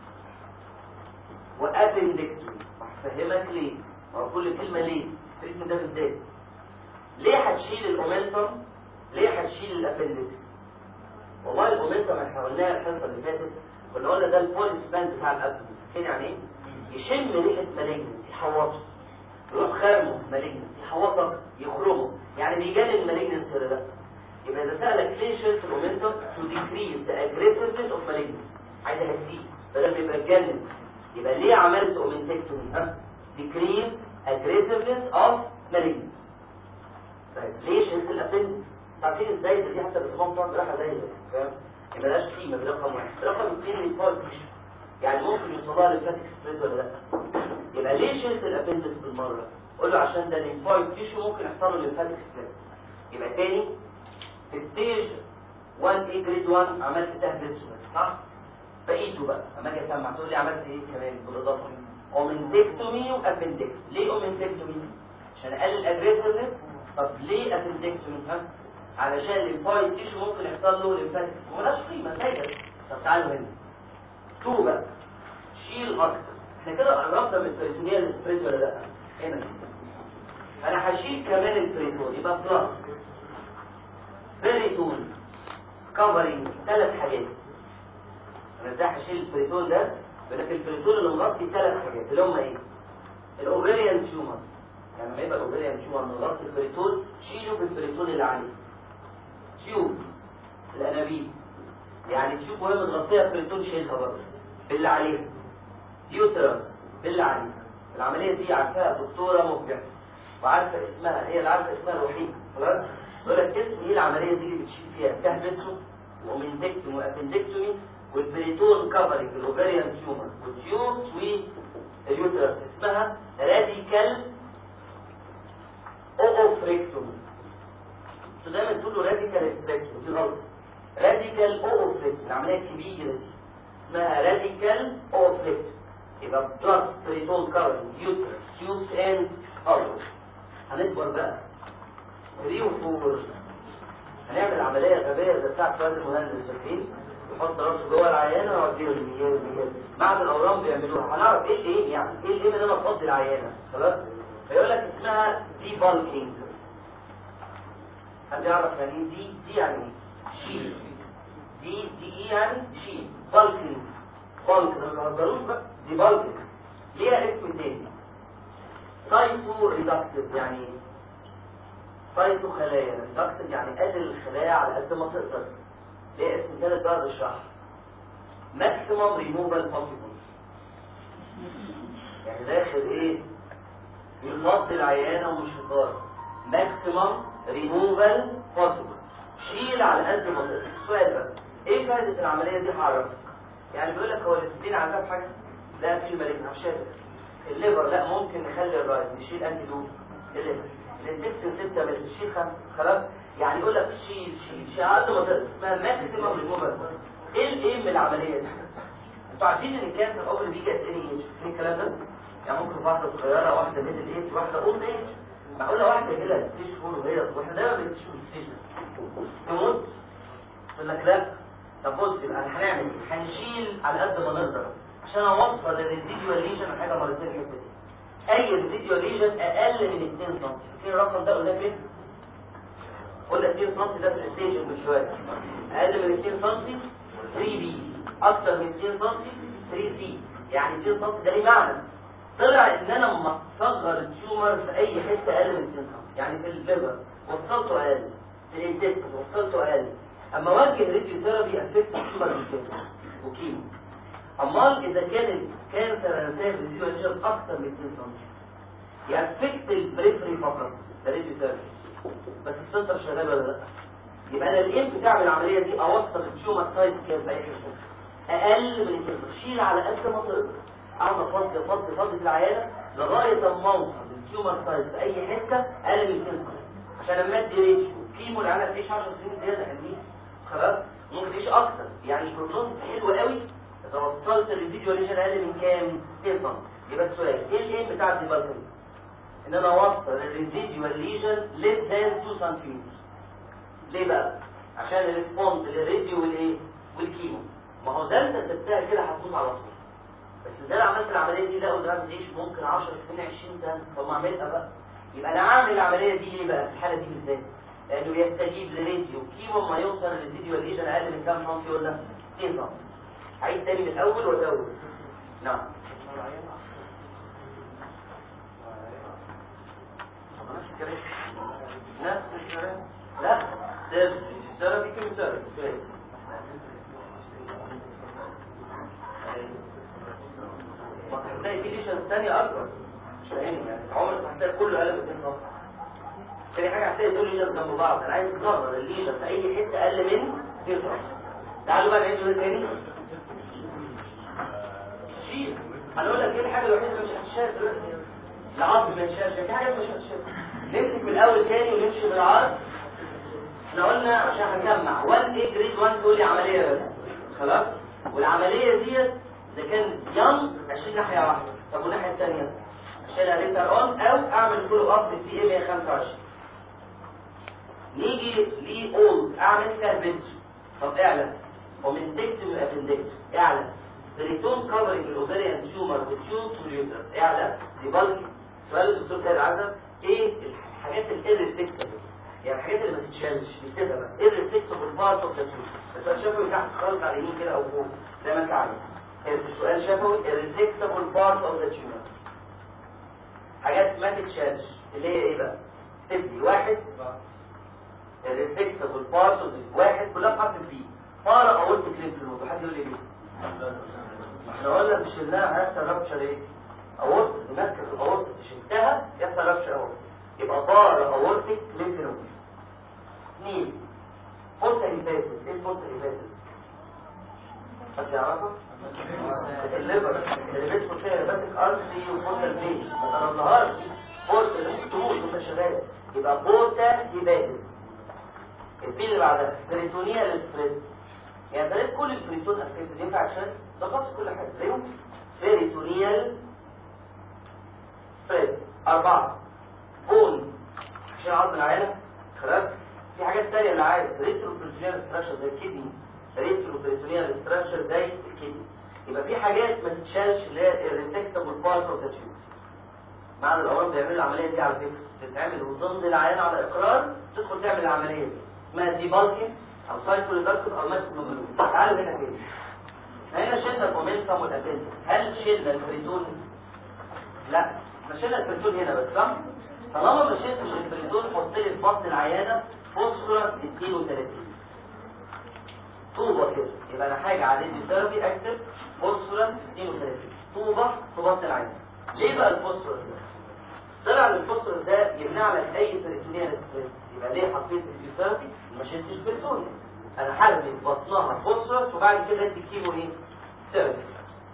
وابندكتومي هفهمك ليه هو كل كلمه ليه الاسم ده بالذات ليه هتشيل الاومنتم ليه هتشيل الابندكس والله الاومنتم احنا قلناها الحصه اللي فاتت كنا قلنا ده البوليس باند بتاع الابدن فين يعني ايه يشم ريحه مالجنس يحوطه يروح خارمه مالجنس يحوطك يخرمه يعني بيجنن المالجنس ولا لا يبقى اذا سالك ليه شلت الاومنتم تو ديكريز ذا اجريسيفنس اوف مالجنس عايز اهديه بدل ما يبقى اتجنن يبقى ليه عملت اومنتكتومي ها ديكريز اجريسيفنس اوف مالجنس طيب ليه شلت الابندكس عارفين ازاي ده دي حتى الاسماء بتاعت راحه زي ده فاهم يبقى ملهاش قيمه ده رقم واحد رقم اثنين الفايل تيشو يعني ممكن يوصلها للفاتيك سبريد ولا لا يبقى ليه شلت الابندكس بالمره قول له عشان ده الليمفويد تيشو ممكن يحصل له ليمفاتيك سبريد يبقى تاني في ستيج 1 اي جريد 1 عملت تهبس بس صح بقيته بقى اما اجي اسمع تقول لي عملت ايه كمان بالاضافه اومنتكتومي وابندكتومي ليه اومنتكتومي عشان اقلل اجريسيفنس طب ليه ابندكتومي ها علشان الليمفويد تيشو ممكن يحصل له ليمفاتيك ملهاش قيمه زي طب تعالوا هنا تو بقى شيل اكتر احنا كده قربنا من البريتونيال سبريد ولا لا هنا انا هشيل كمان البريتون يبقى بلس بريتون كفرنج ثلاث حاجات انا ازاي هشيل البريتون ده بقول لك البريتون اللي مغطي ثلاث حاجات اللي هم ايه الاوفريان تيومر يعني لما يبقى الاوفريان تيومر مغطي البريتون شيله بالبريتون اللي عليه تيوبس الانابيب يعني تيوب وهي متغطيه بريتون شيلها برضه باللي عليها يوترس باللي عليها العمليه دي عارفاها دكتوره مبدع وعارفه اسمها هي اللي عارفه اسمها الوحيده خلاص بقول لك اسم ايه العمليه دي اللي بتشيل فيها تهبسه ومندكتومي وابندكتومي والبريتون كفرنج الاوفريان تيومر والتيوبس واليوترس اسمها راديكال اوفريكتومي انتوا دايما تقولوا راديكال استراكشن دي غلط راديكال اوفريكتومي العمليه الكبيره دي اسمها راديكال اوفريكتومي يبقى بلس بريتون كفرنج يوترس تيوبس اند اوفر هنكبر بقى 3 و 4 هنعمل عمليه غبيه زي بتاعت فؤاد المهندس فاكرين يحط راسه جوه العيانه ويوديه المياه المياه بعد الاورام بيعملوها هنعرف ايه ايه يعني ايه ايه اللي انا افضي العيانه خلاص فيقول لك اسمها دي بالكينج حد يعرف يعني ايه دي دي يعني ايه شيل دي دي ايه يعني شيل بالكن بالك ما تهزروش بقى دي بالكن ليها اسم تاني سايتو ريدكتيف يعني ايه سايتو خلايا ريدكتيف يعني قلل الخلايا على قد ما تقدر ليه اسم ثالث بقى بالشرح ماكسيمم ريموفال بوسيبل يعني داخل ايه يفضل العيانه ومش هزار ماكسيمم ريموفال بوسيبل شيل على قد ما تقدر السؤال بقى ايه فائده العمليه دي هعرفها يعني بيقول لك هو الاستين عندها حاجه لا في مالجنا مش قادر الليفر لا ممكن نخلي الرايت نشيل انتي دوب الليفر الانتستين 6 مللي شيل 5 خلاص يعني يقول لك شيل شيل شيل على قد ما تقدر اسمها ماكسيمم ريموفال ايه الايم من العمليه دي انتوا عارفين ان الكانسر اول بيجي قد ايه ايج فاكرين الكلام ده يعني ممكن واحده صغيره واحده ميدل ايج واحده اولد ايج معقوله واحده كده ست شهور وهي صغيره دايما بتشوف السجن تموت يقول لك لا طب بص يبقى هنعمل ايه هنشيل على قد ما نقدر عشان اوصل للريزيديوال ليجن حاجه مرتين الحته دي اي ريزيديوال ليجن اقل من 2 سم فاكرين الرقم ده قلنا فين قلنا 2 سم ده في الستيشن من شويه اقل من 2 سم 3 بي اكتر من 2 سم 3 سي يعني 2 سم ده ليه معنى طلع ان انا لما اصغر التيومر في اي حته اقل من 2 سم يعني في الليفر وصلته اقل في الانتستين وصلته اقل اما اوجه راديو ثيرابي افكت التيومر بالكامل وكيمو امال اذا كان الكانسر انا سايب الراديو اكتر من 2 سم يافكت البريفري فقط ده راديو ثيرابي بس السنتر شغال ولا لا يبقى انا الايم بتاع العمليه دي اوصل التيومر سايز كام باي حساب اقل من الكسر شيل على قد ما تقدر اقعد افضي افضي افضي في العياله لغايه اما اوصل التيومر سايز في اي حته اقل من الكسر عشان لما ادي ريتشو كيمو العياله تعيش 10 سنين زياده حلوين خلاص ممكن تعيش اكتر يعني البروجنوز حلو قوي اذا وصلت الريفيديو ليشن اقل من كام 2 سم يبقى السؤال ايه الايم بتاع الديفلوبمنت ان انا اوصل الريزيديوال ليجن ليس ذان 2 سم ليه بقى عشان الريسبونس للراديو والايه والكيمو ما هو ده انت سبتها كده هتموت على طول بس ازاي أنا عملت العمليه دي لا ودلوقتي تعيش ممكن 10 سنين 20 سنه طب ما اعملها بقى يبقى انا اعمل العمليه دي ليه بقى في الحاله دي بالذات لانه يستجيب لراديو كيمو ما يوصل الريزيديوال ليجن اقل من كام سم ولا 2 سم عيد تاني من الاول وازود نعم نفس الكلام نفس الكلام لا سيرفي سيرفي كم سيرفي كويس هتلاقي في ليشنز تانية أكبر مش فاهمني يعني عمرك ما هتلاقي كله أقل من 2 سم تاني حاجة هتلاقي دول ليشنز جنب بعض أنا عايز أصغر الليشن في أي حتة أقل من 2 سم تعالوا بقى نعيد ده تاني شيل هنقول لك ايه الحاجة الوحيدة اللي مش هتشال دلوقتي العظم ما يتشالش في حاجات مش هتشال نمسك من الأول تاني ونمشي بالعرض احنا قلنا عشان هنجمع 1 ايه جريد 1 تقول لي عمليه بس خلاص والعمليه ديت اذا كان يونج اشيل ناحيه واحده طب والناحيه الثانيه اشيلها ليتر اون او اعمل فولو اب سي ام 125 نيجي لي اولد اعمل كاربنس طب اعلى ومن ديكتوم ابندكتوم اعلى بريتون كفرنج الاوفريان تيومر والتيوبس واليوترس اعلى دي بالكي سؤال الدكتور سيد عزب ايه الحاجات الريسكتبل يعني الحاجات اللي ما تتشالش نكتبها بقى ايه الريسكتبل بارت اوف ذا تيوب السؤال شفوي تحت خالص على اليمين كده او فوق زي ما انت عارف السؤال شفوي الريسكتبل بارت اوف ذا تيوب حاجات ما تتشالش اللي هي ايه بقى تبدي واحد الريسكتبل بارت اوف واحد كلها بحرف البي فارق اقول كلمه في الموضوع حد يقول لي ليه احنا قلنا مش انها هيحصل رابتشر ايه اورت ماسكه في الاورت شلتها يحصل رابتشر اورت يبقى بار اورتيك لينفنود اثنين فورتا هيباتس ايه الفورتا هيباتس حد يعرفها الليفر اللي بيدخل فيها هيباتيك ارتري وفورتا الفين ما طردناهاش فورتا اللي تموت وانت شغال يبقى بورتا هيباتس البي اللي بعدها بريتونيا سبريد يعني ده كل البريتون افكتد ينفع عشان ضغطت كل حاجه زيهم بريتونيال سبريد أربعة بون عشان عظم العينة خلاص في حاجات تانية اللي عايز ريترو بريتونيال ستراكشر زي الكدني ريترو بريتونيال ستراكشر زي الكدني يبقى في حاجات ما تتشالش اللي هي الريسكتبل بارت اوف ذا تيوب معهد الاورام بيعملوا العمليه دي على فكره بتتعمل وتمضي العيان على اقرار تدخل تعمل العمليه دي اسمها دي بالكين او سايكل ريدكتور او ماكسيموم بلوم تعالوا هنا كده هنا شلنا المومنتم والابنت هل شلنا البريتون لا احنا شلنا البريتون هنا بس صح طالما ما شلتش البريتون حط لي في بطن العيانه فوسفورس 32 طوبه كده يبقى انا حاجه على الراديو ثيرابي اكتب فوسفورس 32 طوبه في بطن العيانه ليه بقى الفوسفورس ده طلع ان الفوسفورس ده يمنع لك اي بريتونيال ستريس يبقى ليه حطيت الفيوثيرابي ما شلتش بريتونيا انا حرمي في بطنها فوسفورس وبعد كده ادي كيمو ايه ثيرابي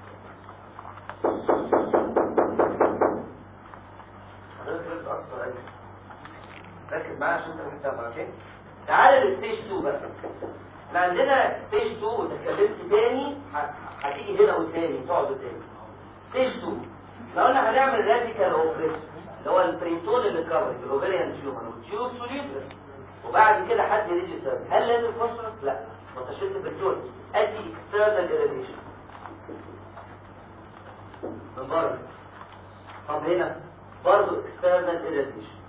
حضرتك لسه اصفر ايوه ركز معايا عشان انت محتاج اوكي تعالى للستيج 2 بقى احنا عندنا ستيج 2 واتكلمت تاني ه- هتيجي هنا قدامي تقعد قدامي ستيج 2 لو قلنا هنعمل راديكال اوبريشن اللي هو البريتون اللي كفر الاوفيريان تيومر والتيوبس واليوترس وبعد كده حد يريد يسافر هل لازم فوسفورس؟ لا ما انت شلت البريتون ادي اكسترنال ايراديشن من بره طب هنا برضه اكسترنال ايراديشن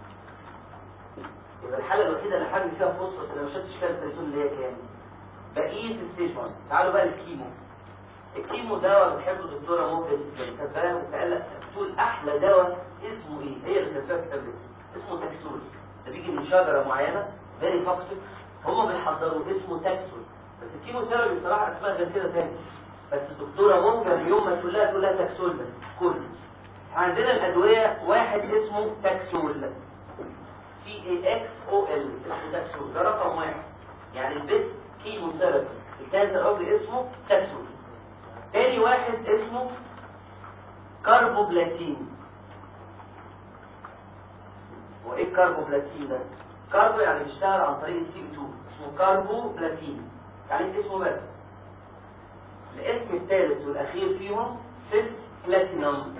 يبقى الحاله الوحيده اللي حاجه فيها فوسفورس اللي ما شلتش فيها البريتون اللي هي كام؟ بقيه الستيج 1 تعالوا بقى الكيمو الكيمو دواء بتحبه الدكتوره ممكن كاتباها وتقلق تقول احلى دواء اسمه ايه هي اللي كاتباها في كتاب الاسم اسمه تاكسول ده بيجي من شجره معينه فيري توكسيك هم بيحضروه اسمه تاكسول بس الكيمو ثيرابي بصراحه اسمها غير كده تاني بس الدكتوره ممكن يوم ما تقول لها تقول لها تاكسول بس كل عندنا الادويه واحد اسمه تاكسول تي اي اكس او ال اسمه تاكسول ده رقم واحد يعني البيت كيمو ثيرابي الكانسر قصدي اسمه تاكسول تاني واحد اسمه كاربوبلاتين هو ايه الكاربوبلاتين ده؟ كاربو يعني بيشتغل عن طريق السي 2 اسمه كاربوبلاتين يعني اسمه بس الاسم الثالث والاخير فيهم سيس بلاتينم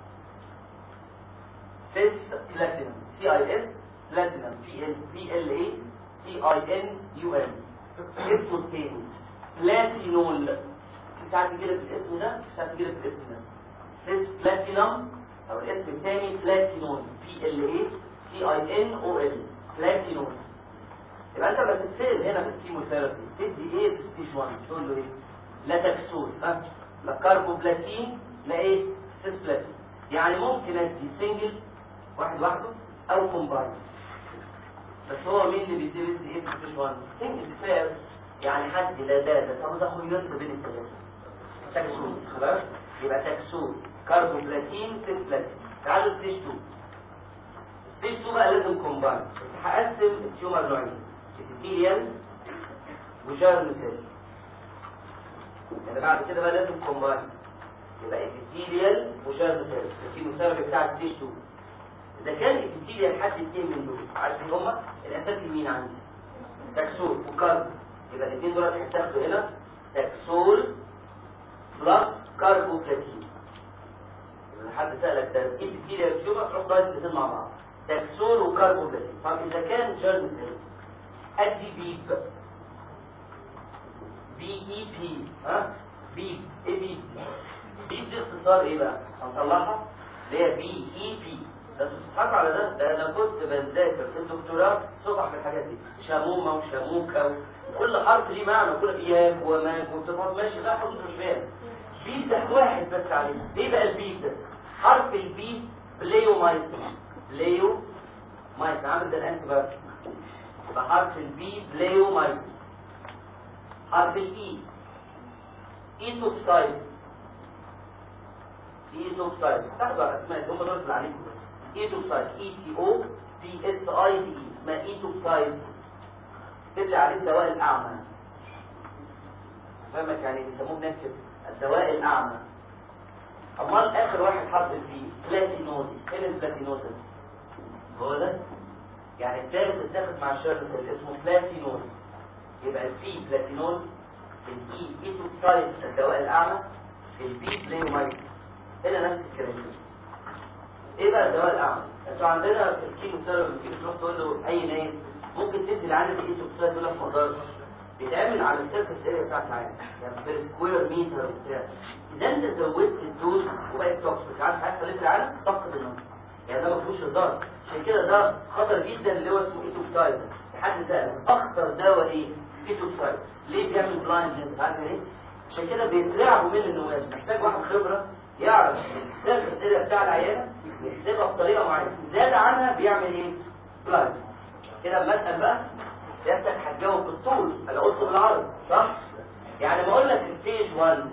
سيس بلاتينم سي اي اس بلاتينم بي ال بي ال اي تي اي ان يو ان اسمه الثاني بلاتينول في ساعات كده في الاسم ده في ساعات كده في الاسم ده سيس بلاتينم او الاسم الثاني بلاتينول بي ال اي تي اي ان او ال بلاتينول يبقى انت لما تتسال هنا في الكيموثيرابي تدي ايه في ستيج 1 تقول له ايه لا تكسول ها لا كاربوبلاتين لا ايه سيس بلاتين يعني ممكن ادي سنجل واحد لوحده او كومباين بس هو مين اللي بيدي بيدي ايه في ستيج 1 سنجل كفايه يعني حد لا ده ده طب ده خيار بين الثلاثه تكسول خلاص يبقى تكسول كاربوبلاتين سيس بلاتين تعالوا ستيج 2 ستيج 2 بقى لازم كومباين بس هقسم التيومر نوعين epithelial وجيرم سيل يعني بعد كده بقى لازم كومباين يبقى epithelial وجيرم سيل الكيموثيرابي بتاع ستيج 2 اذا كان epithelial حد اثنين من دول عارفين هما الاساسي مين عندي تاكسول وكارب يبقى الاثنين دول هتاخدوا هنا تاكسول بلس كاربوبلاتين يبقى حد سألك ده epithelial تيومر تروح ضايف الاثنين مع بعض تاكسول وكاربوبلاتين طب اذا كان جيرم سيل ادي بيب بي اي بي ها بيب ايه بيب بيب دي اختصار ايه بقى هنطلعها اللي هي بي اي بي ده بتضحكوا على ده ده انا كنت بذاكر في الدكتوراه صفح في الحاجات دي شامومه وشاموكه وكل حرف ليه معنى كل اياك وماك وبتفهم ماشي لا حدود مش فاهم بيب ده واحد بس عليه ايه بقى البيب ده حرف البي بليو مايسن بليو مايسن عامل ده الانتي بايوتيك يبقى حرف البي بلايومايسين حرف الاي ايتوكسايد ايتوكسايد تاخدوا على اسماء هم دول اللي عليكم بس ايتوكسايد اي تي او بي اس اي دي اي اسمها ايتوكسايد تدري عليه الدواء الاعمى فاهمك يعني بيسموه نكتب الدواء الاعمى امال اخر واحد حرف البي بلاتينوز ايه البلاتينوز هو ده يعني الثالث اتاخد مع الشرس اللي اسمه بلاتينول يبقى البي بلاتينول الاي ايتوكسايد الدواء الاعمى البي بلايومايد هنا نفس الكلام ايه بقى الدواء الاعمى انتوا عندنا في الكيمو ثيرابي تيجي تروح تقول له اي نايم ممكن تنزل عندك ايتوكسايد يقول لك ما اقدرش بيتعمل على السيرفس اريا بتاعت العين يعني بير سكوير متر وبتاع اذا انت زودت الدوز وبقت توكسيك عارف هيحصل ايه في العالم؟ تفقد النظر يعني ده ما فيهوش هزار عشان كده ده خطر جدا اللي هو اسمه ايتوكسايد لحد ده اخطر دواء ايه ايتوكسايد ليه بيعمل بلايندنس عارف ايه عشان كده بيترعبوا من النواب محتاج واحد خبره يعرف السيرفس السيرة بتاع العيانه يحسبها بطريقه معينه زاد عنها بيعمل ايه بلايند كده لما اسال بقى سيادتك هتجاوب بالطول انا قلت بالعرض صح يعني ما اقول لك ستيج 1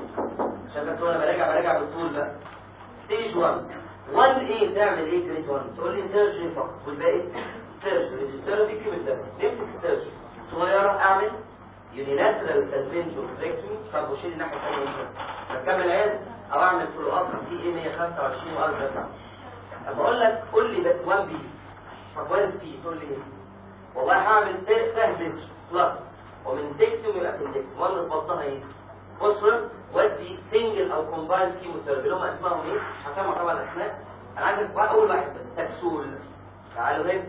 عشان بس وانا براجع براجع بالطول لا ستيج 1 1 ايه تعمل ايه جريد 1 تقول لي سيرجري فقط والباقي سيرجري ثيرابي كيموثيرابي نمسك سيرجري صغيره اعمل يونيلاترال سلفنجو فليكتومي طب وشيل الناحيه الثانيه اكمل عيادة او اعمل فولو اب سي اي 125 والترا ساوند اما اقول لك قول لي بس 1 بي طب 1 سي تقول لي ايه والله هعمل تهبس بلس ومن تكتوم يبقى في التكتوم وانا بطنها ايه فوسفور ودي سنجل او كومبايند كيموثيرابي اللي هم اسمائهم ايه مش هفهمها طبعا الاسماء انا عايزك اول واحد بس تكسول تعالوا هنا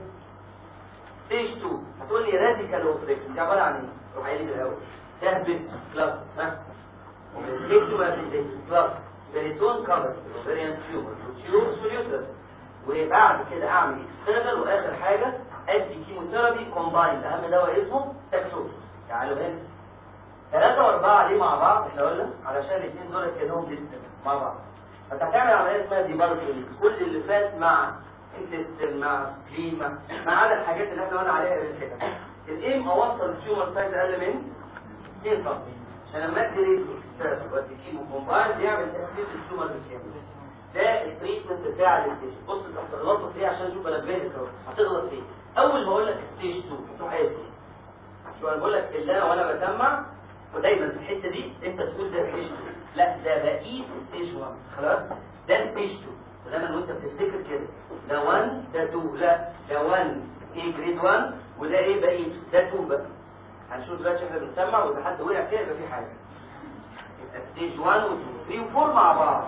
ستيج 2 هتقول لي راديكال اوبريكشن دي عباره عن ايه؟ روح قايل لي في الاول تهبس بلس ها ومن تكتوم يبقى في التكتوم بلس بريتون كفر اوفريان تيومر وتيومر واليوترس وبعد كده اعمل اكسترنال واخر حاجه ادي كيموثيرابي كومبايند اهم دواء اسمه تاكسول تعالوا هنا ثلاثة وأربعة ليه مع بعض احنا قلنا علشان الاثنين دول كانهم ديستنس مع بعض فانت هتعمل عملية اسمها ديبالكينج كل اللي فات مع انتستين مع سبلين مع مع عدد الحاجات اللي احنا قلنا عليها قبل كده الايم اوصل التيومر سايز اقل من 2 سم عشان لما ادي اكسترنال وادي كيمو كومبايند يعمل تأثير التيومر بالكامل ده التريتمنت بتاع الستيج بص انت هتغلطوا فيه عشان اشوف انا بنبهك اهو هتغلط فيه اول ما اقول لك ستيج 2 تروح قايل ايه شو انا بقول لك اللي انا وانا بسمع ودايما في الحته دي انت تقول ده ستيج 2 لا ده بقيه ستيج 1 خلاص ده ستيج 2 ودايما وانت بتفتكر كده ده 1 ده 2 لا ده 1 ايه جريد 1 وده ايه بقيه ده 2 بقى هنشوف دلوقتي احنا بنسمع واذا حد وقع كده يبقى في حاجه يبقى ستيج 1 و 2 3 و 4 مع بعض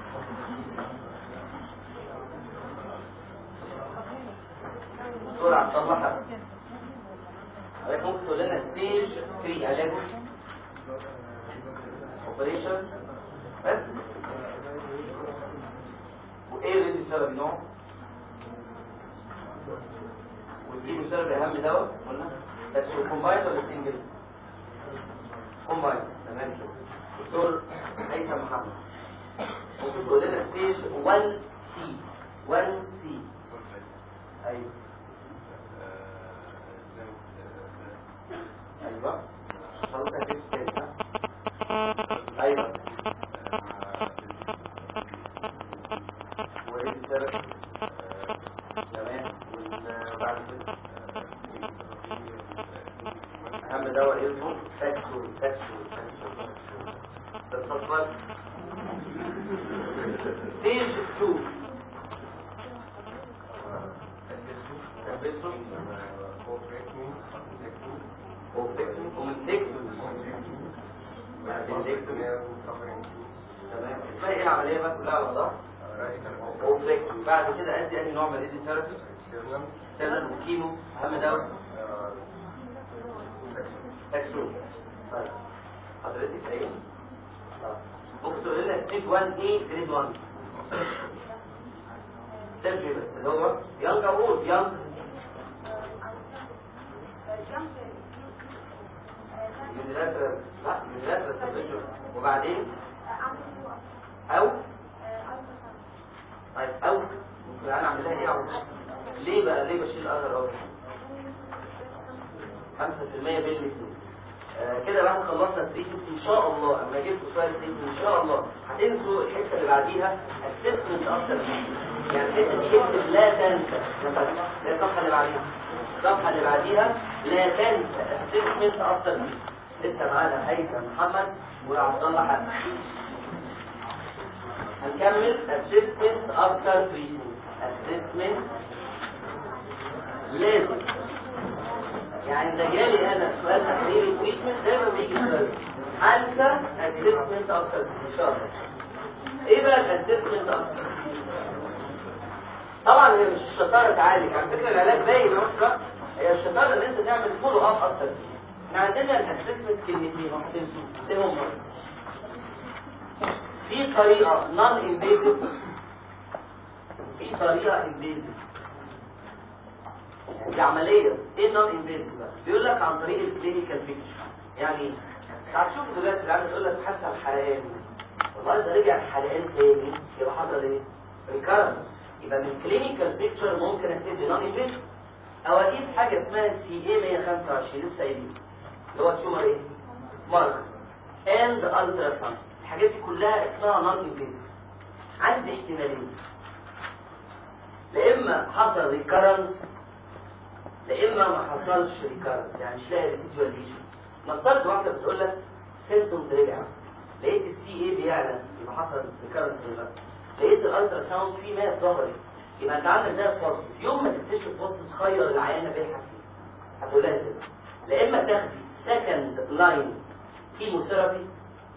بسرعه تصلحها حضرتك ممكن تقول لنا ستيج 3 علاج اوبريشن بس وايه اللي بسبب نوع والدي بسبب اهم دواء قلنا بس كومباين ولا سنجل كومباين تمام كده دكتور هيثم محمد ممكن تقول لنا ستيج 1 سي 1 سي ايوه ايوه خلاص هتكتب تاني ها ايوه وايه السبب تمام وبعد كده اهم دواء ايه اسمه تاكسول تاكسول تاكسول تتصل ستيج 2 تلبسه تمام اسمها ايه العمليه بقى كلها على بعضها اوبريكتومي بعد كده ادي اي نوع من الريدي ثيرابي ستيرن وكيمو اهم دواء تاكسون طيب حضرتك ايه ممكن تقول لنا ستيج 1 ايه جريد 1 سيرجري بس اللي هو يانج او اولد يانج يونيلاترال لا يونيلاترال سبريشن وبعدين او طيب او ممكن انا اعمل لها ايه او ليه بقى ليه بشيل الاثر اهو 5% بالاثنين آه كده بعد خلصنا التريتمنت ان شاء الله اما جبت سؤال التريتمنت ان شاء الله هتنسوا الحته اللي بعديها اسسمنت اكتر يعني الحته دي اكتب لا تنسى ده الصفحه اللي بعديها الصفحه اللي بعديها لا تنسى اسسمنت اكتر لسه معانا هيثم محمد وعبد الله حسن هنكمل اسسمنت افتر تريتمنت اسسمنت لازم يعني ده جالي انا سؤال تحليلي تريتمنت دايما بيجي سؤال هنسى اسسمنت افتر ان شاء الله ايه بقى الاسسمنت افتر طبعا هي مش الشطاره تعالج على فكره العلاج باين اهو هي الشطاره ان انت تعمل فولو اب اكتر احنا عندنا الاسسمنت كلمتين واحدين ايه هم في طريقه نون انفيزيف في في طريقه انفيزيف دي عمليه ايه نون انفيزيف بقى بيقول لك عن طريق الكلينيكال بيكتشر يعني هتشوف دلوقتي العيال تقول لك حتى الحرقان والله ده رجع الحرقان تاني يبقى حصل ايه؟ ريكارنس يبقى من كلينيكال بيكتشر ممكن اكتب نون انفيزيف او اكيد حاجه اسمها سي اي 125 لسه قايلين اللي هو تيومر ايه؟ مارك اند الترا ساوند الحاجات دي كلها اسمها نون انفيزيف عندي احتمالين لا اما حصل ريكارنس لا اما ما حصلش ريكارنس يعني مش لاقي ريسيدوال ليجن نفترض واحده بتقول لك سيمتومز رجع لقيت السي اي بيعلى يبقى حصل ريكارنس ولا لا لقيت الالترا ساوند في ماء ظهرت يبقى انت عندك ده بوزيتيف يوم ما تكتشف بوزيتيف خير العيانه بين حاجتين هتقول لها كده لا اما تاخدي سكند لاين كيموثيرابي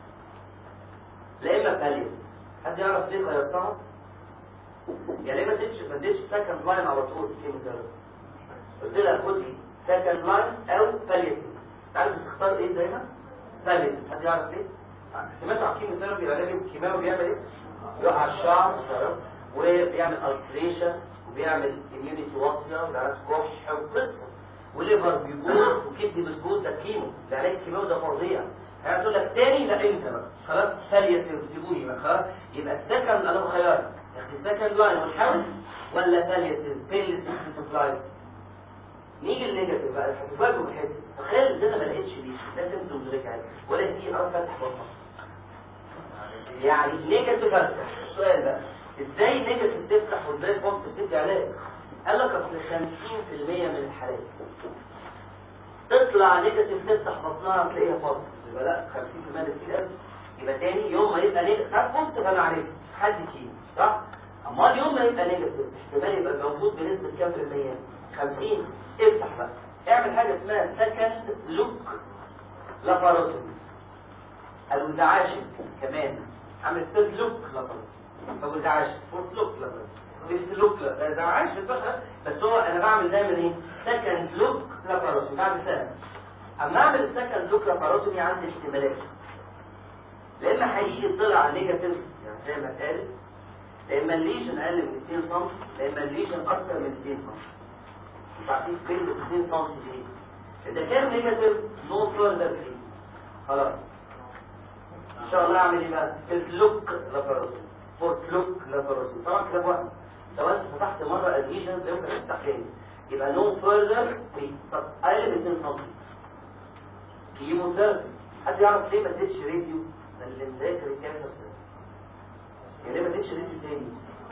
لا اما باليو حد يعرف ليه خيرتها؟ يعني ليه ما تديش ما تديش سكند لاين على طول كيموثيرابي قلت لها خدي سكند لاين او باليو عارف تختار ايه دايما؟ باليو حد يعرف ليه؟ سمعتوا عن الكيموثيرابي العلاج الكيماوي بيعمل ايه؟ يقع الشعر وبيعمل السريشن وبيعمل اميونيتي واطيه وبيعمل كح وقصه وليفر بيبوظ وكدني مسدود ده كيمو العلاج الكيماوي ده فظيع يعني تقول لك تاني لا انت بقى خلاص ثانيه سيبوني بقى خلاص يبقى السكند انا بخيار تاخد السكند لاين ونحاول ولا ثانيه بيل سبلاي نيجي النيجاتيف بقى هتفاجئوا بالحته تخيل ده انا ما لقيتش دي ده سيمتومز رجعت ولا دي انا فاتح بطنك يعني نيجاتيف افتح السؤال بقى ازاي نيجاتيف تفتح وازاي بوزيتيف تدي علاج قال لك اصل 50% من الحالات تطلع نيجاتيف تفتح بطنها تلاقيها بوزيتيف يبقى لا 50% ده كتير قوي يبقى تاني يوم ما يبقى نيجاتيف طب بوزيتيف انا عرفت حد كيلو صح امال يوم ما يبقى نيجاتيف احتمال يبقى موجود بنسبه كام في المية 50 افتح بقى اعمل حاجه اسمها سكند لوك لاباروتومي الوزعاش كمان عامل ثيرد لوك لاباروتومي فوزعاش فورث لوك لاباروتومي فيفث لوك لاباروتومي بس هو انا بعمل دايما ايه سكند لوك لاباروتومي بعد سنه اما اعمل السكند لوك لاباروتومي عندي احتمالات لا اما حقيقي طلع نيجاتيف يعني زي ما اتقال لا اما الليجن اقل من 2 سم لا اما الليجن اكتر من 2 سم مش عارفين فين ال 2 سم دي اذا كان نيجاتيف نو فurther فيه خلاص ان شاء الله اعمل ايه بقى لوك لاباروتومي فورت لوك لاباروتومي طبعا كده واحد لو انت فتحت مره اديشن يمكن تفتح تاني يبقى نو فurther فيه طب اقل من 2 سم كيموثيرابي حد يعرف ليه ما اديتش راديو ده اللي مذاكر الكانسر سيرفيس يعني ليه ما اديتش راديو تاني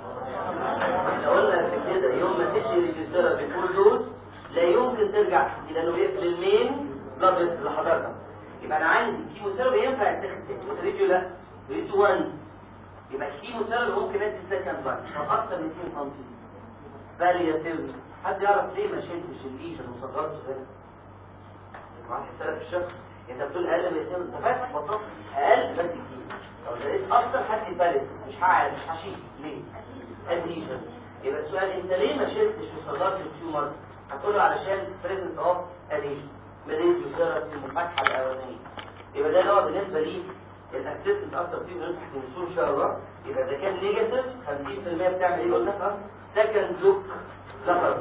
احنا قلنا قبل كده يوم ما تدي راديو ثيرابي فول دوز لا يمكن ترجع تدي لانه بيقفل المين بلاد اللي حضرتك يبقى انا عندي كيموثيرابي ينفع يتاخد تاني راديو لا راديو وانس يبقى الكيموثيرابي ممكن ادي سكند لاين لو اكتر من 2 سم بالياتيف حد يعرف ليه ما شلتش الليجن وصغرته هنا معاك حساب الشخص انت بتقول اقل من 2 انت فاتح بطاطا اقل بس كتير لو لقيت اكتر هدي باليت مش هعمل مش هشيل ليه اديشن يبقى السؤال انت ليه ما شلتش وصغرت التيومر هتقول له علشان بريزنس اوف اديشن مريض يثيرابي المفتحه الاولانيه يبقى ده نوع بالنسبه لي الاكسس اكتر فيه من تنسوه ان شاء الله يبقى اذا كان نيجاتيف 50% بتعمل ايه قلنا سكند لوك لفر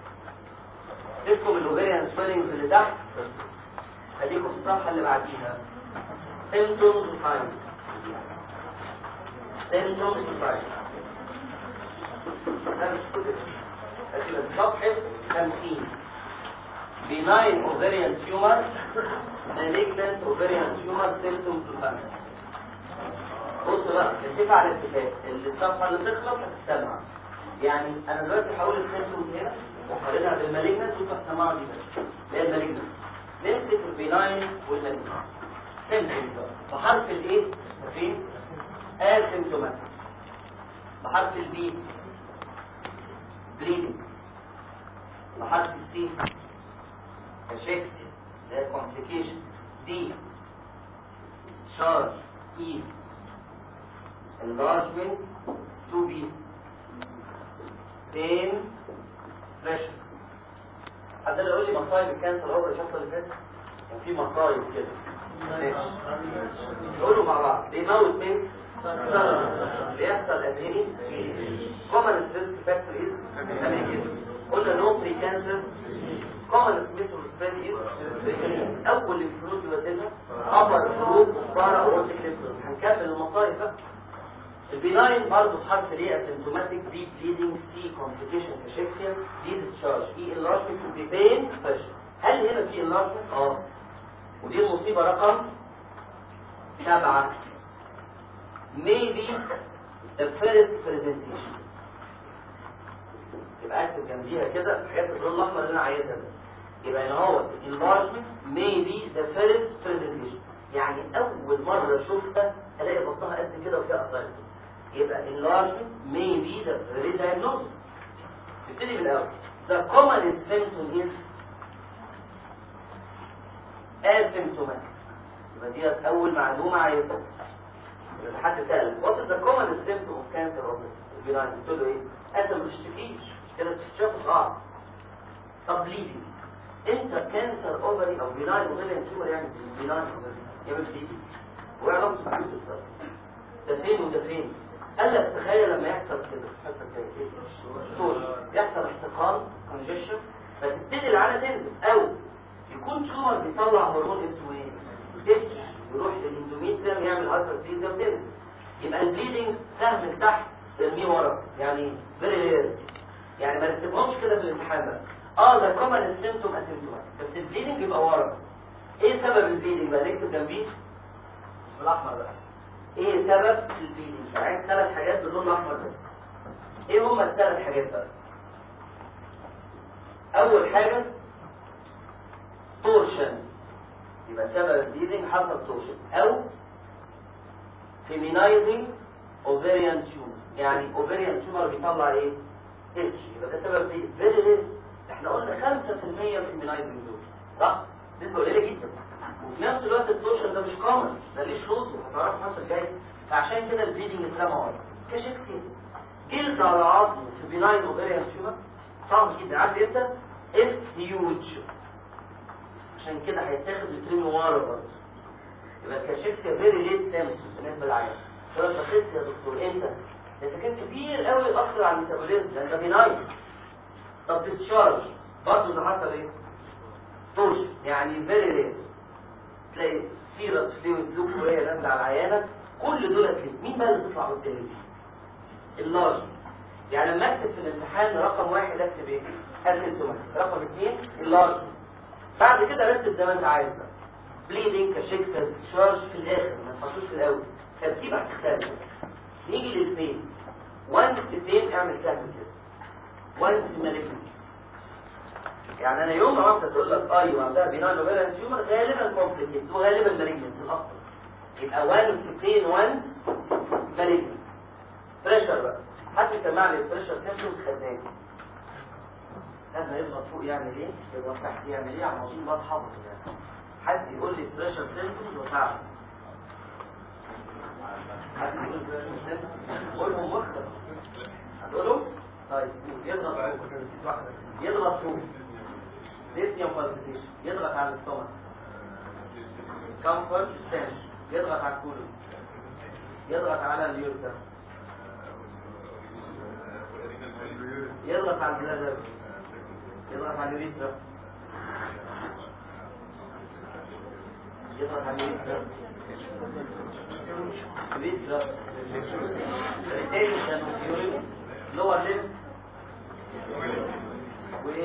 اسمه الاوفيريان سويلنج اللي تحت خليكم في الصفحه اللي بعديها symptoms and signs symptoms and signs ده مش كده لكن صفحه 50 benign ovarian tumor malignant ovarian tumor symptoms and signs بص بقى اتفق على اتفاق الصفحه اللي تخلص هتسمع يعني انا دلوقتي هقول السيمتومز هنا وهقارنها بالمالجنت وانتوا هتسمعوا دي بس اللي هي المالجنت نمسك البيناين والمالجنت سيمتومز بقى بحرف الايه فين اسيمتوماتيك بحرف البي بليدنج بحرف السي كاشيكسيا اللي هي كومبليكيشن دي شارج اي enlargement to be pain pressure حد اللي يقول لي مصايب الكانسر الاوفر الشخص اللي فات كان في مصايب كده ماشي نقولوا مع بعض بيموت مين بيحصل ايه common risk factor is قلنا no precancer common smith spread is اول الفلوس يودينا upper فلوس para aortic lymph هنكمل المصاري بقى البناين برضه بحرف ليه اسيمتوماتيك دي بليدنج سي كومبليكيشن كاشيكسيا دي ديسشارج اي انلارجمنت دي بين فشل هل هنا في انلارجمنت؟ اه ودي المصيبه رقم سبعه maybe the first presentation يبقى اكتب جنبيها كده حاجات اللون الاحمر اللي انا عايزها بس يبقى هنا هو enlargement maybe the first presentation يعني اول مره شفتها الاقي بطنها قد كده وفيها اسايتس يبقى enlargement maybe the early diagnosis نبتدي من الاول the common symptom is asymptomatic يبقى دي اول معلومه عايزها إذا حد سألك what is the common symptom of cancer of the benign قلت له ايه؟ انت ما بتشتكيش كده بتشتكي صعب طب bleeding انت كانسر اوفري او benign ovarian tumor يعني benign ovarian يعمل bleeding وعلاقته باليوتس اصلا ده فين وده فين؟ قال لك تخيل لما يحصل كده يحصل كده ايه؟ طول يحصل احتقان congestion فتبتدي العانه تنزل او يكون تيومر بيطلع هرمون اسمه ايه؟ اتش يروح للاندوميتريم يعمل هايبرفيزيا وكده يبقى البليدنج سهم من تحت ترميه ورا يعني فيري رير يعني ما نكتبهمش كده في الامتحان بقى اه ده كومن سيمتوم اسيمتوماتيك بس البليدنج يبقى ورا ايه سبب البليدنج بقى نكتب جنبيه بالاحمر بقى ايه سبب البليدنج عايز ثلاث حاجات باللون الاحمر بس ايه هما الثلاث حاجات بقى اول حاجه تورشن يبقى سبب البليدنج حصل تورشن او فيمينايزنج اوفيريان تيومر يعني اوفيريان تيومر بيطلع ايه اتش يبقى ده سبب ايه فيري رير احنا قلنا 5% فيمينايزنج دول صح نسبه قليله جدا وفي نفس الوقت التورشن ده مش كومن ده ليه شروطه هتعرف مصر جاي فعشان كده البليدنج اترمى ورا كشكسين جلد على عظم في بيناين اوفيريان تيومر صعب جدا عارف امتى؟ اف هيوج عشان كده هيتاخد ويترمي ورا برضه يبقى الكاشيكسيا فيري ليت سيمتوم بالنسبه للعيان تقول لك بخس يا دكتور امتى؟ ده اذا كان كبير قوي يأثر على الميتابوليزم ده ده بيناين طب ديسشارج برضه ده حصل ايه؟ طوش يعني فيري ليت تلاقي سيرس فلويد لوك وهي نازله على العيانه كل دول كده مين بقى اللي بيطلع قدام دي؟ اللارج يعني لما اكتب في الامتحان رقم واحد اكتب ايه؟ اسيمتوماتيك رقم اثنين اللارج بعد كده رتب زي ما انت عايز بقى بليدنج كشيكسا ديسشارج في الاخر ما تحطوش في الاول ترتيب هتختلف نيجي للفين وانس فين اعمل سهم كده وانس مالجنس يعني انا يوم ما واحده تقول لك ايوه ده بيناين اوفيريان تيومر غالبا كومبليكيت وغالبا مالجنس الاكتر يبقى وانس فين وانس مالجنس بريشر بقى حد يسمع لي البريشر سيمبتومز خدناه لما يضغط فوق يعمل ايه؟ يضغط تحت يعمل ايه؟ على الموضوع ده حافظ يعني حد يقول لي بريشر سيمبتومز وتعب حد يقول بريشر سيمبتومز قولهم مخلص هتقولهم؟ طيب يضغط فوق يضغط فوق ليثيوم بالبيتيشن يضغط على الاستومك كمفورت تنشن يضغط على الكولون يضغط على اليوريثرا يضغط على البلادر يضغط على اليوريثرا يضغط على اليوريثرا اليوريثرا الريتيشن اوف يورين لور ليمب وايه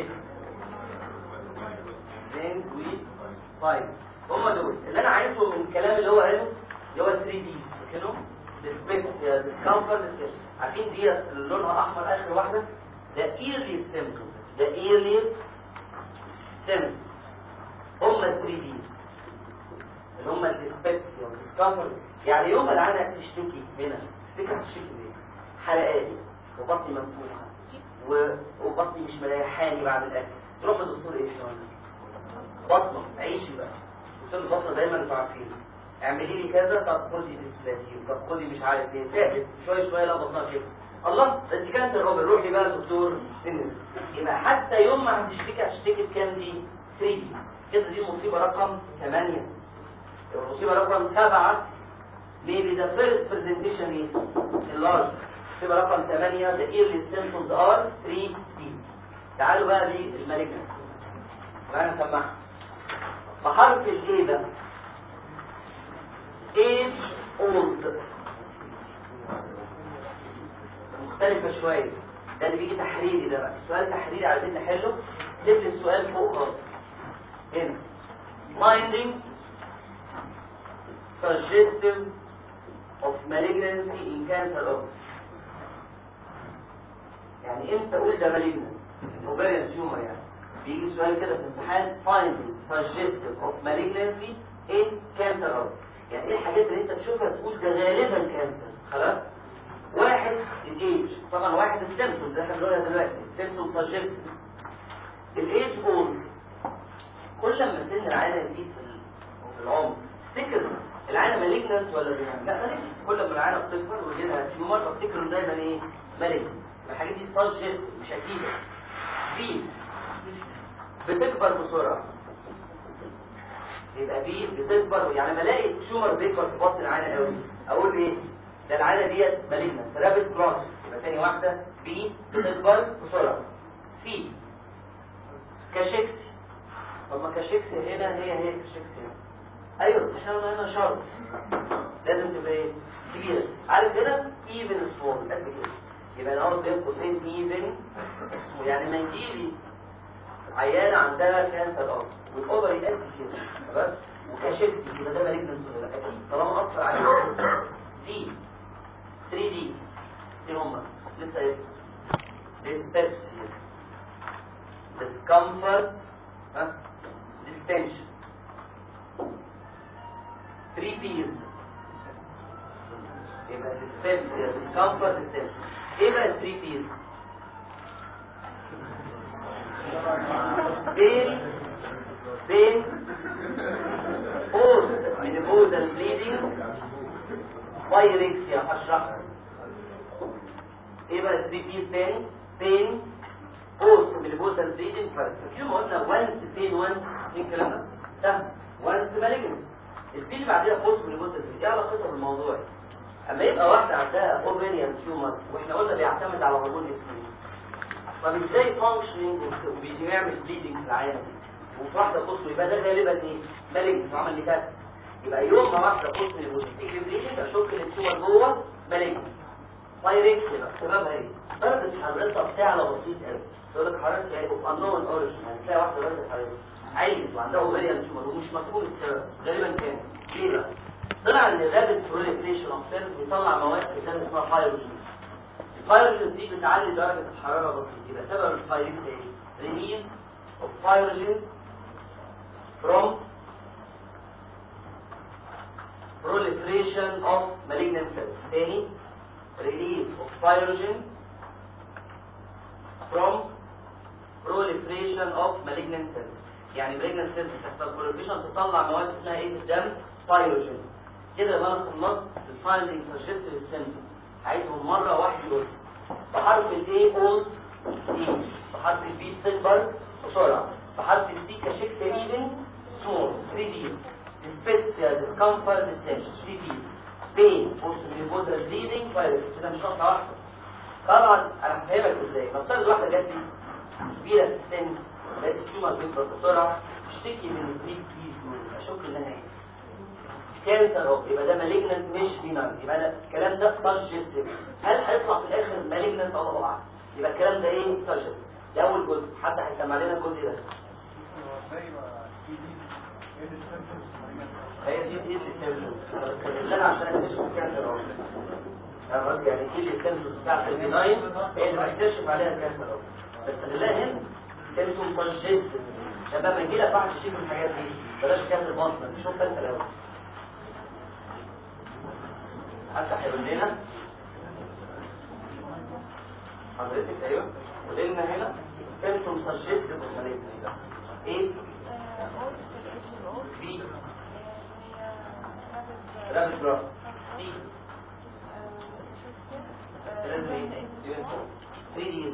زين وي طيب هم دول اللي انا عايزهم من الكلام اللي هو قاله اللي هو 3 ديز كانوا ديسبيكسيا ديسكمفورت عارفين دي اللي لونها احمر اخر واحده ده earliest symptom ده earliest symptom هم 3 ديز اللي هم الديسبيكسيا والديسكمفورت يعني يوم العينه تشتكي هنا تشتكي هتشتكي ليه؟ حرقاني وبطني منفوخه و- وبطني مش مريحاني بعد الاكل تروح للدكتور ايه شويه بطنه عيشي بقى دكتور البطنه دايما انتوا عارفين اعملي لي كذا طب خدي ديسبلاسيوم طب خدي مش عارف ايه فاتت شويه شويه لا بطنها كده الله ده انت كانت الراجل روحي بقى دكتور سنس يبقى حتى يوم ما هتشتكي هتشتكي بكام دي 3 دي كده دي المصيبه رقم 8 المصيبه رقم 7 maybe the first presentation is enlarged تبقى رقم 8 the early symptoms are 3 D's تعالوا بقى للمالجنس معانا نسمعها فحرف الايه ده age old مختلفة شوية ده اللي بيجي تحريري ده بقى سؤال تحريري عايزين نحله نكتب السؤال فوق خالص هنا findings suggestive of malignancy in cancer of يعني امتى اقول ده malignant ovarian tumor يعني بيجي سؤال كده في امتحان findings suggestive of malignancy in cancer of يعني ايه الحاجات اللي انت تشوفها تقول ده غالبا كانسر خلاص واحد الايج طبعا واحد السيمتومز اللي احنا بنقولها دلوقتي السيمتوم سجست الايج اولد كل ما سن العينه يزيد في العمر تفتكر العينه مالجنس ولا بينام لا مالجنس كل ما العينه بتكبر ويجيلها تيومر بفتكر دايما ايه مالجنس الحاجات دي سجست مش اكيده بي بتكبر بسرعه يبقى بي بتكبر يعني لما الاقي تيومر بيكبر في بطن العينه قوي اقول ايه ده العاده ديت مالجنس رابط كروس يبقى تاني واحده بي بتكبر بسرعه سي كاشيكسي طب ما كاشيكسي هنا هي هي كاشيكسي هنا ايوه بس احنا قلنا هنا شرط لازم تبقى ايه كبيره عارف هنا ايفن سمول قد كده يبقى الارض بين قوسين ايفن يعني ما يجيلي عيانه عندها كانسر ارض والاوفر قد كده بس وكاشيكسي يبقى ده مالجنس ولا لا اكيد طالما اثر عليه دي 3 دي ايه هما لسه ايه dyspepsia discomfort ها distension 3 P's يبقى dyspepsia discomfort distension ايه بقى 3 P's pain pain post menopausal bleeding بايركسيا هشرحها ايه بقى 3 بيز تاني بين بوست ميليبوزال بليدنج فاكر ما قلنا وانس بين وانس ايه الكلام ده سهل وانس مالجنس البي اللي بعديها بوست ميليبوزال بليدنج ايه علاقتها بالموضوع اما يبقى واحده عندها اوفيريان تيومر واحنا قلنا بيعتمد على هرمون الاسمين طب ازاي فانكشنينج وبيعمل بليدنج في العيان وفي واحده بوست يبقى ده غالبا ايه مالجنس وعمل ميتاستس يبقى يوم ما واحده بص للبوزيتيف بريدنج اشك ان التيومر جوه مالجنس دايركت يبقى سببها ايه؟ درجه حرارتها بتعلى بسيط قوي تقول لك حرارتها ايه؟ انون اوريجن يعني تلاقي واحده درجه حرارتها عاليه وعندها اوفيريان تيومر ومش مفهوم السبب غالبا كان ليه بقى؟ طلع ان الرابد بروليفريشن اوف سيلز بيطلع مواد في الدم اسمها فايروجين الفايروجين دي بتعلي درجه الحراره بسيط يبقى سبب الفايروجين ايه؟ ريليز اوف فايروجين from proliferation of malignant cells تاني release of pyrogen from proliferation of malignant cells يعني malignant cells بتحصل proliferation تطلع مواد اسمها ايه في الدم pyrogen كده يبقى انا خلصت الفايندنج سجست للسيمتوم عايزهم مره واحده بس بحرف الاي اولد ايج بحرف البي بتكبر بسرعه بحرف السي كشكس ايفن سمول 3 ديز dyspepsia, discomfort, distension 3 ديز pain post mucosal bleeding virus كده مش نقطه واحده طبعا انا هفهمك ازاي نفترض واحده جات لي كبيره في السن لقيت التيومر بيكبر بسرعه تشتكي من البريك كيس دول اشك انها ايه كانسر اهو يبقى ده مالجنت مش بينار يبقى ده الكلام ده سجستيف هل هيطلع في الاخر مالجنت الله اعلم يبقى الكلام ده ايه سجستيف ده اول جزء حد هيسمع لنا الجزء ده هي دي ايه اللي سيمبتومز انا بتكلم لها عشان اكتشف الكانسر اهو انا قصدي يعني ايه اللي السيمبتومز بتاعت البناين هي اللي بكتشف عليها الكانسر اهو بس خليها هنا سيمبتوم سجستيف عشان لما يجي لك واحد يشوف الحاجات دي بلاش كانسر بطن شوف انت الاول افتح رجلينا حضرتك ايوه وديلنا هنا سيمتوم سجست بالخلية ايه بي رابط براس سي لازم ايه 3 ديز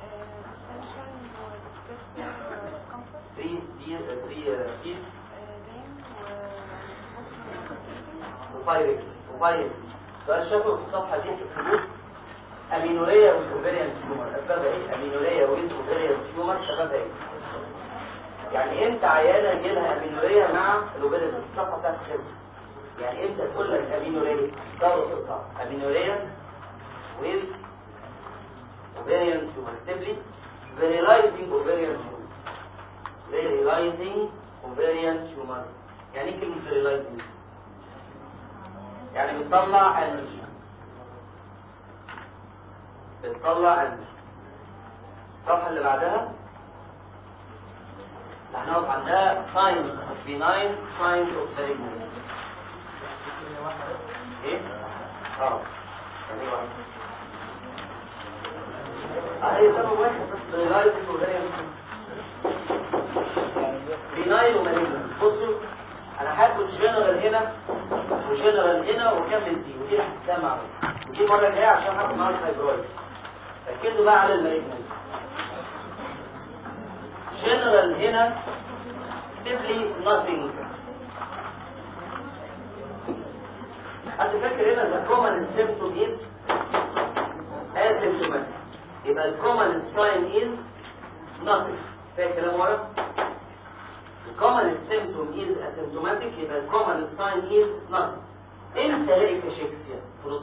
3 دي 3 ديز وفايركس فايل سؤال شافه في الصفحه دي في الحدود امينوريا وسوفيريان تيومر اسبابها ايه امينوريا وسوفيريان تيومر سببها ايه يعني امتى عيانه يجي لها امينوريا مع الاوبيديتي الصفحه بتاعت الخبز يعني امتى تقول لك امينوريا دورة الصعب امينوريا with ovarian tumor اكتب لي virilizing ovarian tumor virilizing ovarian tumor يعني ايه كلمة virilizing يعني بتطلع انرجي بتطلع انرجي الصفحة اللي بعدها هنقف عندها signs of benign signs of malignancy ايه؟ اه يعني ايه واحد اه هي سبب واحد بس virilizing ovarian benign ومالجنس بصوا انا هاخد جنرال هنا وجنرال هنا واكمل دي ودي اللي هتسمع ودي المره الجايه عشان هاخد معاها الفايبرويد ركزوا بقى على المالجنس جنرال هنا simply nothing حد فاكر هنا the common symptom is asymptomatic يبقى the common sign is nothing فاكر كلام ورا the common symptom is asymptomatic يبقى the common sign is nothing امتى الاقي كاشيكسيا فرط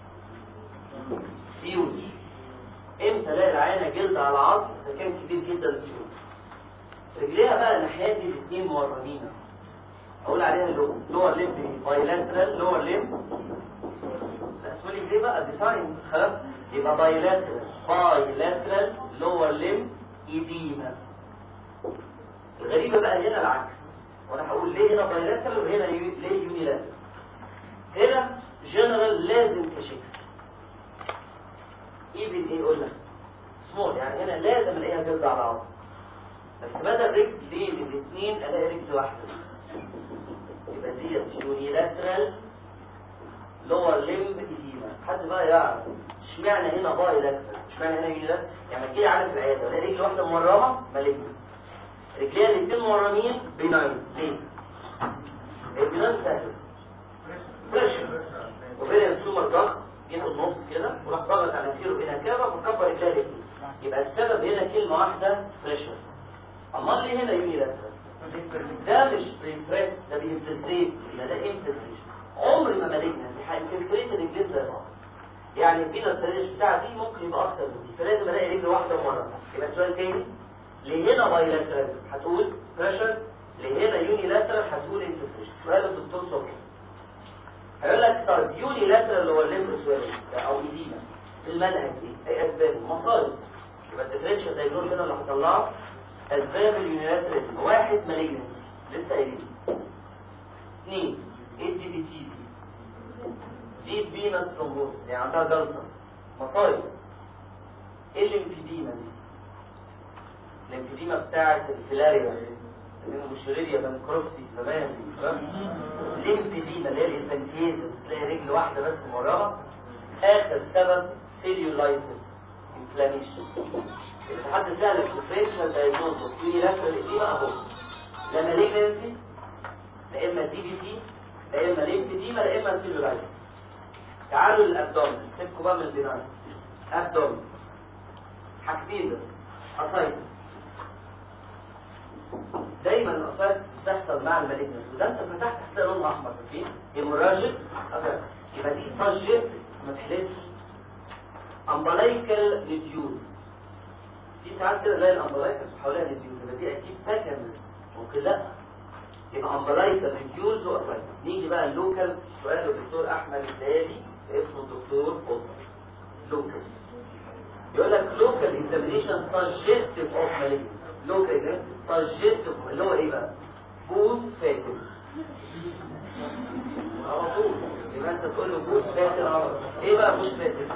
هيوج امتى الاقي العينه جلد على عظم اذا كان كبير جدا الهيوج رجليها بقى الناحيه دي الاثنين مورمين اقول عليها لور ليم بايلاترال لور ليم اسمه ليه بقى ديزاين خلاص يبقى بايلاترال بايلاترال لور ليم ايديما الغريبه بقى هنا العكس وانا هقول ليه هنا بايلاترال وهنا ليه يونيلاترال هنا جنرال لازم كشكس ايفن ايه قلنا سمول يعني هنا لازم الاقيها جلد على عظم بس بدل رجلين الاثنين الاقي رجل واحده يبقى ديت يونيلاترال لور ليمب ايديما حد بقى يعرف اشمعنى هنا باي لاترال اشمعنى هنا يونيلاترال يعني تيجي عارف العياده الاقي رجل واحده مورمه مالجنت رجليها الاثنين مورمين بناين ليه؟ البناين سهل بريشر وبين السومر ضغط ياخد نص كده وراح ضغط على كيلو هنا كده وكبر رجليها الاثنين يبقى السبب هنا كلمه واحده بريشر امال ليه هنا يونيلاترال ده مش ريفريس ده بينفلتريت يبقى ده انفلتريشن عمر ما مالجنا هينفلتريت الرجلين زي بعض يعني البينا التريش بتاعتي ممكن يبقى اكتر من دي فلازم الاقي رجل واحده مره يبقى السؤال تاني ليه هنا بايلاترال هتقول بريشر ليه هنا يونيلاترال هتقول انفلتريشن سؤال الدكتور صبحي هيقول لك طب يونيلاترال هو الليمف سويلنج او ايديما المنهج ايه؟ اي اسباب مصاري يبقى الديفرنشال دايجنوز هنا اللي هطلعه اسباب اليونيلاترال واحد مالجنس لسه قايلين اثنين ايه دي بي تي دي دي بينا ثرومبوز يعني عندها جلطه مصايب ايه الليمفيديما دي الليمفيديما بتاعت الفيلاريا المشريريا بنكروفتي زمان الليمفيديما اللي هي الانفانتيزس تلاقي رجل واحده بس مرة اخر سبب سيليولايتس انفلاميشن الاتحاد سهل البروفيشنال دايجنوز في لاترال ايديما اهو لا مالجنسي لا اما دي بي تي لا اما ليمفيديما لا اما سيلولايتس تعالوا للابدومن سيبكوا بقى من البناين ابدومن حاجتين بس اسايتس دايما الاسايتس بتحصل مع المالجنس وده انت فتحت هتلاقي لون احمر فيه هيموراجيك يبقى دي سجلت ما تحلفش امبلايكال ريديوز في ساعات كده زي الامبلايكس وحواليها ريديوز يبقى دي اكيد سكندز ممكن لا يبقى امبلايكال ريديوز واسايتس نيجي بقى اللوكال سؤال الدكتور احمد الدهالي اسمه الدكتور قطب لوكال يقول لك لوكال اكزامينيشن سجستيف اوف مالجنس لوكال سجستيف اللي هو ايه بقى؟ بوز فاتن على طول يبقى انت تقول له بوز فاتن على طول ايه بقى بوز فاتن؟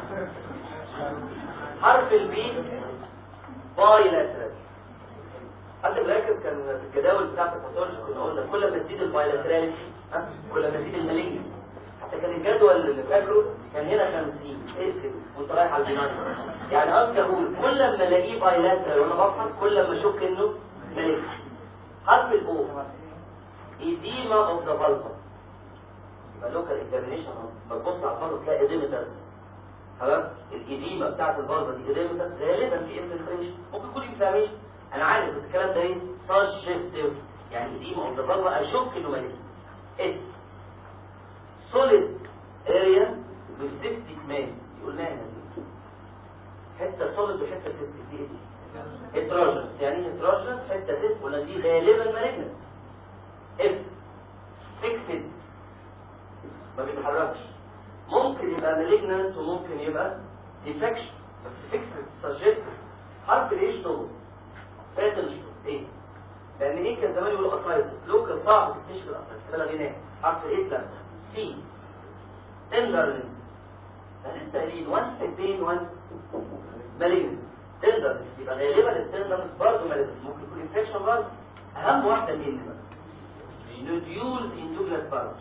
حرف البي بايلاترال حد فاكر كان في الجداول بتاعت الباثولوجي كنا قلنا كل ما تزيد البايلاتراليتي كل ما تزيد المالجنس حتى كان الجدول اللي فاكره كان هنا 50 اقسم وانت رايح على البناء يعني قصدي اقول كل ما الاقيه بايلاترال وانا بفحص كل ما اشك انه مالجنس حرف الاو ايديما اوف ذا فالفا يبقى لوكال اكزامينيشن ما تبص على الفازه تلاقي اديمتس خلاص الإديمة بتاعت الفازه دي اديمتس غالبا في انفلتريشن ممكن يكون انفلاميشن انا عارف بس الكلام ده ايه سجستيف يعني اديمة اوف ذا فازه اشك انه مالي اتس سوليد اريا والسيبتيك ماس قلنا هنا دي حته سوليد وحته سيبتيك دي ايه هيتروجنس يعني ايه هيتروجنس حته سيست ولا دي غالبا مالجنت اف فيكسد ما بيتحركش ممكن يبقى مالجنت وممكن يبقى ديفكشن بس فيكسد سجست حرف الايش طول فاتن الشروط ايه لان ايه كان زمان يقولوا اسايتس لوكال صعب تكتشف الاسايتس بلا غناه حرف ايه لا سي تندرنس لسه قايلين وانس بين وانس مالجنس تندرنس يبقى غالبا التندرنس برضه مالجنس ممكن يكون انفكشن برضه اهم واحده مين بقى نوديولز ان دوجلاس بارج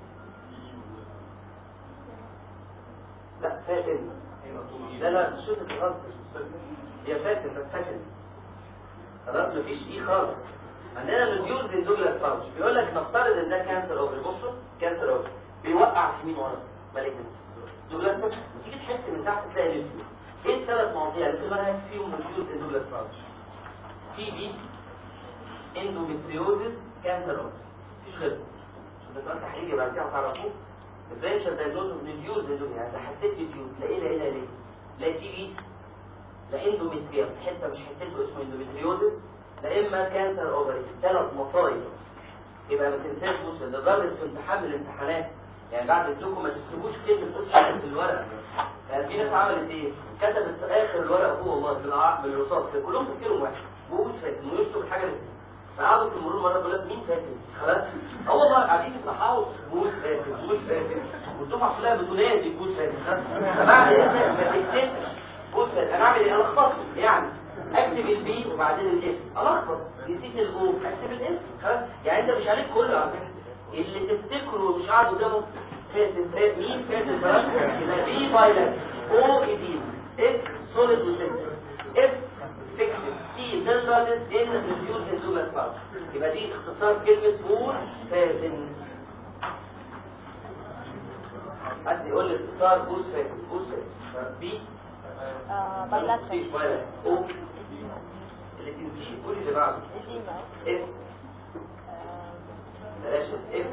لا فاتن لا لا شوف الغلط هي فاتن بس فاتن خلاص مفيش ايه خالص عندنا نوديولز ان دوجلاس بارج بيقول لك نفترض ان ده كانسر اوفر بصوا كانسر اوفر بيوقع في مين ورا مالجنس دوجلاس بارج تيجي تحس من تحت تلاقي نوديول ايه الثلاث مواضيع اللي في المنهج فيهم نوديولز ان دوجلاس بارج تي بي اندوميتريوزس كانسر اوفر مفيش غيره عشان ده سؤال تحليلي بعد كده هتعرفوه الديفرنشال دايجنوز اوف نوديولز اندومي يعني ده حسيت نوديول لا ايه لا ايه لا ليه لا تي بي لا اندوميتريوم حته مش حتته اسمه اندوميتريوزس لا اما كانسر اوفري ثلاث مصايب يبقى ما تنساش بص ده ضرب في امتحان من الامتحانات يعني بعد الدكو ما تكتبوش كلمه بص في الورقه يعني في ناس عملت ايه كتبت في اخر الورقه هو والله بالع- بالرصاص كده كلهم تفكيرهم واحد ومش فاكر ويكتب الحاجه اللي فقعدوا في المرور مره بيقول لك مين فاكر خلاص اه والله قاعدين يصححوا موس فاكر موس فاكر والدفعه كلها بتنادي موس فاكر فبعد ايه ما تكتبش موس فاكر انا اعمل ايه الخبط يعني اكتب البي وبعدين الاف الخبط نسيت الاو اكتب الاف خلاص يعني انت مش عليك كله على فكره اللي تفتكره مش قاعد قدامه فاتن فات مين فاتن خلاص يبقى بي بايلات او ايدين اف سوليد وسنتر اف فيكسد سي تندرنس ان ريديوس انزومات بارت يبقى دي اختصار كلمة بول فاتن حد يقول لي اختصار بوس فاتن بوس فاتن بي بلاتر مفيش بايلات او اللي تنسيه قولي اللي بعده إديمة اف بلاش اس اف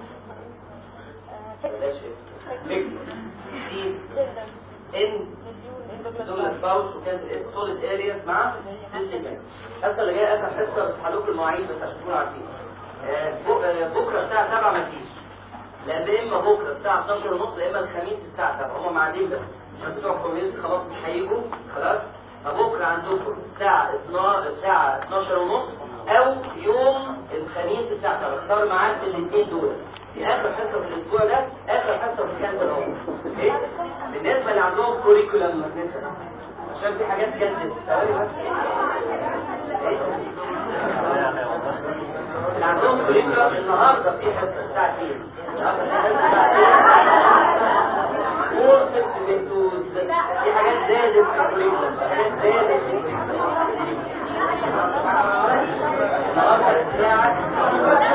بلاش اف ميكس سي ان دول الباوش وكانت الاس سوليد ارياز مع سيستم الحصه اللي جايه اخر حصه بتحلوك المواعيد بس عشان تكونوا عارفين آه، بك- آه، بكره الساعه 7 ما فيش لان يا اما بكره الساعه 12 ونص يا اما الخميس الساعه 7 هم معادين بس عشان بتوع الكوميونتي خلاص مش هيجوا خلاص فبكره عندكم الساعه 12 الساعه 12 ونص او يوم الخميس الساعه 7 اختار معاك في الاثنين دول في اخر حصه في الاسبوع ده اخر حصه في كانت اهو ايه بالنسبه اللي عندهم كوريكولم مثلا عشان في حاجات جدت ثواني بس إيه؟ اللي عندهم كوريكولم النهارده في حصه الساعه 2 النهارده في حصه الساعه 2 وصلت للدوز في حاجات زادت في الكوريكولم في حاجات زادت في الكوريكولم النهارده الساعه